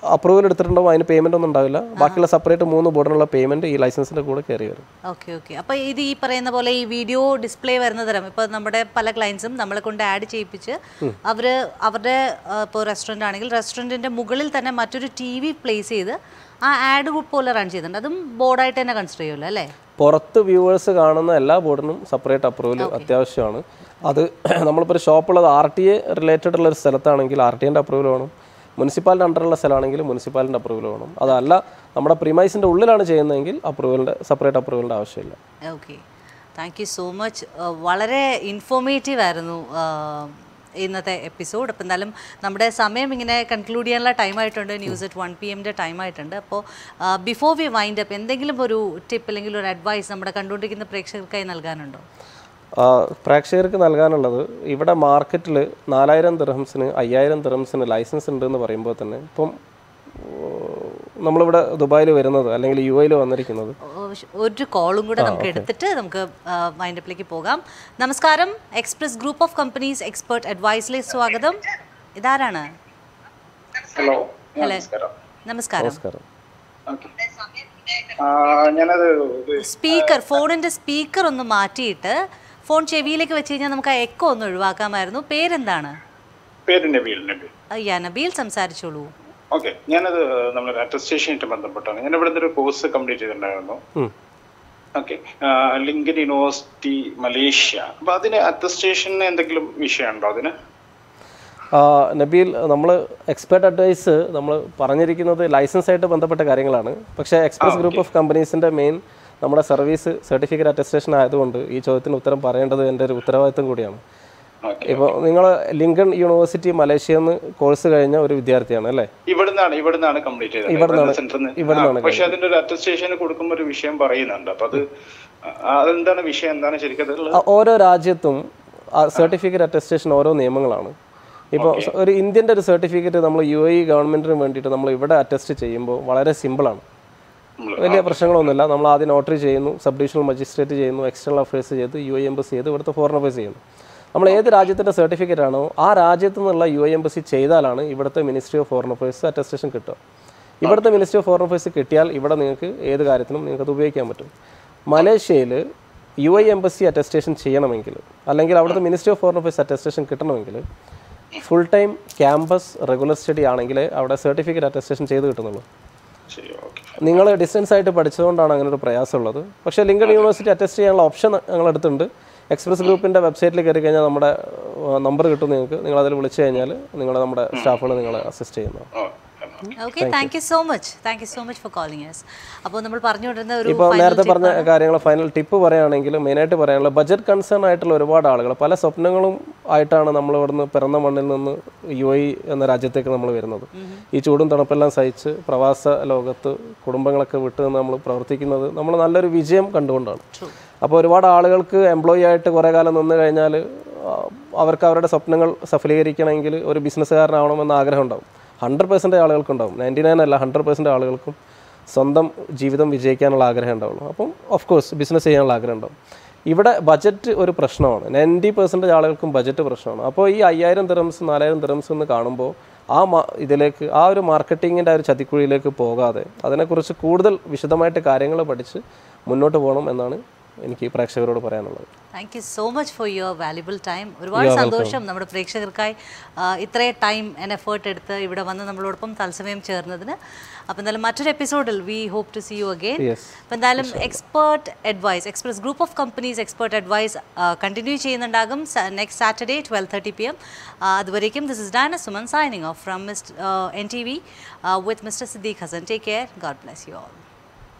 അപ്രൂവൽ എടുത്തിട്ടുണ്ടാവും അതിന് പേയ്മെൻ്റ് ഒന്നും ഉണ്ടാവില്ല ബാക്കിയുള്ള സെപ്പറേറ്റ് മൂന്ന് ബോർഡിനുള്ള പേയ്മെൻറ്റ് ഈ ലൈസൻസിൻ്റെ കൂടെ കയറി വരും ഓക്കെ ഓക്കെ അപ്പോൾ ഇത് ഈ പറയുന്ന പോലെ ഈ വീഡിയോ ഡിസ്പ്ലേ വരുന്ന തരം ഇപ്പോൾ നമ്മുടെ പല ക്ലയൻസും നമ്മളെ കൊണ്ട് ആഡ് ചെയ്യിപ്പിച്ച് അവർ അവരുടെ ഇപ്പോൾ റെസ്റ്റോറൻ്റ് ആണെങ്കിൽ റെസ്റ്റോറൻറ്റിൻ്റെ മുകളിൽ തന്നെ മറ്റൊരു ടി വി പ്ലേസ് ചെയ്ത് ആ ആഡ് പോലെ റൺ ചെയ്തിട്ടുണ്ട് അതും ബോർഡായിട്ട് തന്നെ കൺസിഡർ ചെയ്യുമല്ലോ അല്ലേ പുറത്ത് വ്യൂവേഴ്സ് കാണുന്ന എല്ലാ ബോർഡിനും സെപ്പറേറ്റ് അപ്രൂവൽ അത്യാവശ്യമാണ് അത് നമ്മളിപ്പോൾ ഒരു ഷോപ്പുള്ളത് ആർ ടി എ റിലേറ്റഡ് ഉള്ള ഒരു സ്ഥലത്താണെങ്കിൽ ആർ ടി എൻ്റെ അപ്രൂവൽ വേണം മുനിസിപ്പാലിൻ്റെ അണ്ടറുള്ള സ്ഥലമാണെങ്കിൽ മുനിസിപ്പാലിൻ്റെ അപ്രൂവൽ വേണം അതല്ല നമ്മുടെ പ്രിമൈസിൻ്റെ ഉള്ളിലാണ് ചെയ്യുന്നതെങ്കിൽ അപ്രൂവലിൻ്റെ സെപ്പറേറ്റ് അപ്രൂവലിൻ്റെ ആവശ്യമില്ല okay thank you so much വളരെ ഇൻഫോർമേറ്റീവ് ആയിരുന്നു ആ, ഇന്നത്തെ എപ്പിസോഡ് അപ്പോൾ എന്തായാലും നമ്മുടെ സമയം ഇങ്ങനെ കൺക്ലൂഡ് ചെയ്യാനുള്ള ടൈം ആയിട്ടുണ്ട് ന്യൂസ് അറ്റ് വൺ പി എമ്മിൻ്റെ ടൈം ആയിട്ടുണ്ട് അപ്പോൾ ബിഫോർ വി വൈൻഡ് അപ്പ് എന്തെങ്കിലും ഒരു ടിപ്പ് അല്ലെങ്കിൽ ഒരു അഡ്വൈസ് നമ്മുടെ കണ്ടുകൊണ്ടിരിക്കുന്ന പ്രേക്ഷകർക്കായി നൽകാനുണ്ടോ ആ, പ്രേക്ഷകർക്ക് നൽകാനുള്ളത് ഇവിടെ മാർക്കറ്റിൽ നാലായിരം ദിർഹംസിന് അയ്യായിരം ദിർഹംസിന് ലൈസൻസ് ഉണ്ട് എന്ന് പറയുമ്പോൾ തന്നെ ഇപ്പം ഓ, നമ്മളിവിടെ ദുബായിൽ വരുന്നത് അല്ലെങ്കിൽ യു എയിൽ വന്നിരിക്കുന്നത് ഓ, ശ്- ഒരു കോളും കൂടെ നമുക്ക് എടുത്തിട്ട് നമുക്ക് വൈൻഡപ്പിലേക്ക് പോകാം നമസ്കാരം express group of companies expert അഡ്വൈസിലേക്ക് സ്വാഗതം ഇതാരാണ് ഹലോ ഹലോ നമസ്കാരം നമസ്കാരം നമസ്കാരം ഓക്കെ ഞാനത് ഒരു സ്പീക്കർ ഫോണിന്റെ സ്പീക്കർ ഒന്ന് മാറ്റിയിട്ട് ഫോൺ ചെവിയിലേക്ക് വെച്ച് കഴിഞ്ഞാൽ നമുക്ക് ആ എക്കോ ഒന്ന് ഒഴിവാക്കാമായിരുന്നു പേരെന്താണ് പേര് നബീൽ നബീൽ അയ്യാ നബീൽ സംസാരിച്ചോളൂ ഓക്കെ ഞാനത് നമ്മളൊരു അറ്റസ്റ്റേഷനായിട്ട് ബന്ധപ്പെട്ടാണ് ഞാൻ ഇവിടെ ഒരു കോഴ്സ് കംപ്ലീറ്റ് ചെയ്തിട്ടുണ്ടായിരുന്നു ഉം. ഓക്കെ ലിങ്കൻ യൂണിവേഴ്സിറ്റി മലേഷ്യ അപ്പൊ അതിന് അറ്റസ്റ്റേഷന് എന്തെങ്കിലും വിഷയമുണ്ടോ അതിന് ആ, നബീൽ നമ്മൾ എക്സ്പേർട്ട് അഡ്വൈസ് നമ്മൾ പറഞ്ഞിരിക്കുന്നത് ലൈസൻസ് ആയിട്ട് ബന്ധപ്പെട്ട കാര്യങ്ങളാണ് പക്ഷേ എക്സ്പ്രസ് ഗ്രൂപ്പ് ഓഫ് കമ്പനീസിൻ്റെ മെയിൻ നമ്മുടെ സർവീസ് സർട്ടിഫിക്കറ്റ് അറ്റസ്റ്റേഷൻ ആയതുകൊണ്ട് ഈ ചോദ്യത്തിന് ഉത്തരം പറയേണ്ടത് എൻ്റെ ഒരു ഉത്തരവാദിത്തം കൂടിയാണ് ഓക്കെ ഇപ്പോൾ നിങ്ങൾ ലിങ്കൺ യൂണിവേഴ്സിറ്റി മലേഷ്യയിൽ നിന്ന് കോഴ്സ് കഴിഞ്ഞ ഒരു വിദ്യാർത്ഥിയാണ് അല്ലേ ഇവിടുന്നാണ് ഇവിടുന്നാണ് കംപ്ലീറ്റ് ചെയ്തത് ഇവിടുന്നാണ്. സെന്ററിൽ ഇവിടുന്നാണ് പക്ഷെ അതിന്റെ ഒരു അറ്റസ്റ്റേഷന് കൊടുക്കുമ്പോൾ ഒരു വിഷയം പറയുന്നുണ്ട് അപ്പൊ അത് ആ, അതെന്താണ് വിഷയം എന്താണ് ശരിക്കും അതുള്ളത് ആ, ഓരോ രാജ്യത്തും സർട്ടിഫിക്കറ്റ് അറ്റസ്റ്റേഷൻ ഓരോ നിയമങ്ങളാണ് ഇപ്പോൾ ഒരു ഇന്ത്യൻ്റെ ഒരു സർട്ടിഫിക്കറ്റ് നമ്മൾ യു എ ഗവൺമെൻറ്റിന് വേണ്ടിയിട്ട് നമ്മൾ ഇവിടെ അറ്റസ്റ്റ് ചെയ്യുമ്പോൾ വളരെ സിമ്പിളാണ് നമ്മള് വലിയ പ്രശ്നങ്ങളൊന്നുമില്ല നമ്മൾ ആദ്യം നോട്ടറി ചെയ്യുന്നു സബ് ഡിവിഷണൽ മജിസ്ട്രേറ്റ് ചെയ്യുന്നു എക്സ്റ്റേണൽ അഫയേഴ്സ് ചെയ്ത് യു എ എംബസി ചെയ്ത് ഇവിടുത്തെ ഫോറിൻ അഫയേഴ്സ് ചെയ്യുന്നു നമ്മൾ ഏത് രാജ്യത്തിൻ്റെ സർട്ടിഫിക്കറ്റ് ആണോ ആ രാജ്യത്തു നിന്നുള്ള യു എ എംബസി ചെയ്താലാണ് ഇവിടുത്തെ ministry of foreign affairs attestation കിട്ടുക ഇവിടുത്തെ മിനിസ്ട്രി ഓഫ് ഫോറിൻ അഫയേഴ്സ് കിട്ടിയാൽ ഇവിടെ നിങ്ങൾക്ക് ഏത് കാര്യത്തിനും നിങ്ങൾക്ക് അത് ഉപയോഗിക്കാൻ പറ്റും മലേഷ്യയിൽ യു ഐ എംബസി അറ്റസ്റ്റേഷൻ ചെയ്യണമെങ്കിൽ അല്ലെങ്കിൽ അവിടുത്തെ ministry of foreign affairs attestation കിട്ടണമെങ്കിൽ full time campus regular study ആണെങ്കിൽ അവിടെ സർട്ടിഫിക്കറ്റ് അറ്റസ്റ്റേഷൻ ചെയ്ത് കിട്ടുന്നുള്ളൂ ശരി ഓക്കെ നിങ്ങൾ ഡിസ്റ്റൻസ് ആയിട്ട് പഠിച്ചതുകൊണ്ടാണ് അങ്ങനെ ഒരു പ്രയാസമുള്ളത് പക്ഷേ ലിങ്കൺ യൂണിവേഴ്സിറ്റി അറ്റസ്റ്റ് ചെയ്യാനുള്ള ഓപ്ഷൻ ഞങ്ങൾ എടുത്തിട്ടുണ്ട് എക്സ്പ്രസ് ഗ്രൂപ്പിൻ്റെ വെബ്സൈറ്റിൽ കയറി കഴിഞ്ഞാൽ നമ്മുടെ നമ്പർ കിട്ടും നിങ്ങൾക്ക് നിങ്ങൾ അതിൽ വിളിച്ചു കഴിഞ്ഞാൽ നിങ്ങളുടെ നമ്മുടെ സ്റ്റാഫുകൾ നിങ്ങളെ അസിസ്റ്റ് ചെയ്യുന്നു okay thank you so much thank you so much for calling yes അപ്പോൾ നമ്മൾ പറഞ്ഞുകൊണ്ടിരുന്ന ഒരു ഇപ്പോൾ final നേരത്തെ tip പറഞ്ഞ ആണ്. കാര്യങ്ങൾ ഫൈനൽ ടിപ്പ് പറയുകയാണെങ്കിൽ മെയിനായിട്ട് പറയാനുള്ള ബജറ്റ് കൺസേൺ ആയിട്ടുള്ള ഒരുപാട് ആളുകൾ പല സ്വപ്നങ്ങളും ആയിട്ടാണ് നമ്മൾ ഇവിടുന്ന് പിറന്ന മണ്ണിൽ നിന്ന് യു എ എന്ന രാജ്യത്തേക്ക് നമ്മൾ വരുന്നത് ഈ ചൂടും തണുപ്പെല്ലാം സഹിച്ച് പ്രവാസ ലോകത്ത് കുടുംബങ്ങളൊക്കെ വിട്ട് നിന്ന് നമ്മൾ പ്രവർത്തിക്കുന്നത് നമ്മൾ നല്ലൊരു വിജയം കണ്ടുകൊണ്ടാണ് അപ്പോൾ ഒരുപാട് ആളുകൾക്ക് എംപ്ലോയി ആയിട്ട് കുറേ കാലം നിന്ന് കഴിഞ്ഞാൽ അവർക്ക് അവരുടെ സ്വപ്നങ്ങൾ സഫലീകരിക്കണമെങ്കിൽ ഒരു ബിസിനസ്സുകാരനാവണമെന്ന് ആഗ്രഹം ഉണ്ടാവും ഹൺഡ്രഡ് പെർസെൻറ്റ് ആളുകൾക്കുണ്ടാവും നയൻറ്റി നയൻ അല്ല ഹൺഡ്രഡ് പെർസെൻറ്റ് ആളുകൾക്കും സ്വന്തം ജീവിതം വിജയിക്കാനുള്ള ആഗ്രഹം ഉണ്ടാവുള്ളൂ അപ്പം ഓഫ് കോഴ്സ് ബിസിനസ് ചെയ്യാനുള്ള ആഗ്രഹം ഉണ്ടാവും ഇവിടെ ബജറ്റ് ഒരു പ്രശ്നമാണ് നയൻറ്റി പെർസെൻറ്റേജ് ആളുകൾക്കും ബജറ്റ് പ്രശ്നമാണ് അപ്പോൾ ഈ അയ്യായിരം ദിറംസ് നാലായിരം ദിറംസ് എന്ന് കാണുമ്പോൾ ആ മാ ഇതിലേക്ക് ആ ഒരു മാർക്കറ്റിങ്ങിൻ്റെ ആ ഒരു ചതിക്കുഴിയിലേക്ക് പോകാതെ അതിനെക്കുറിച്ച് കൂടുതൽ വിശദമായിട്ട് കാര്യങ്ങൾ പഠിച്ച് മുന്നോട്ട് പോകണം എന്നാണ് എനിക്ക് പ്രേക്ഷകരോട് പറയാനുള്ളത് thank you so much for your valuable time ഒരുപാട് സന്തോഷം നമ്മുടെ പ്രേക്ഷകർക്കായി ആ, ഇത്രയും ടൈം ആൻഡ് എഫേർട്ട് എടുത്ത് ഇവിടെ വന്ന് നമ്മളോടൊപ്പം തത്സമയം ചേർന്നതിന് അപ്പോൾ എന്തായാലും മറ്റൊരു എപ്പിസോഡിൽ we hope to see you again Yes. അപ്പോൾ എന്തായാലും expert advice express group of companies expert advice continue ചെയ്യുന്നുണ്ടാകും next Saturday twelve thirty P M അതുവരേക്കും this is Dana Suman signing off from mister N T V with mister Siddique Hasan take care God bless you all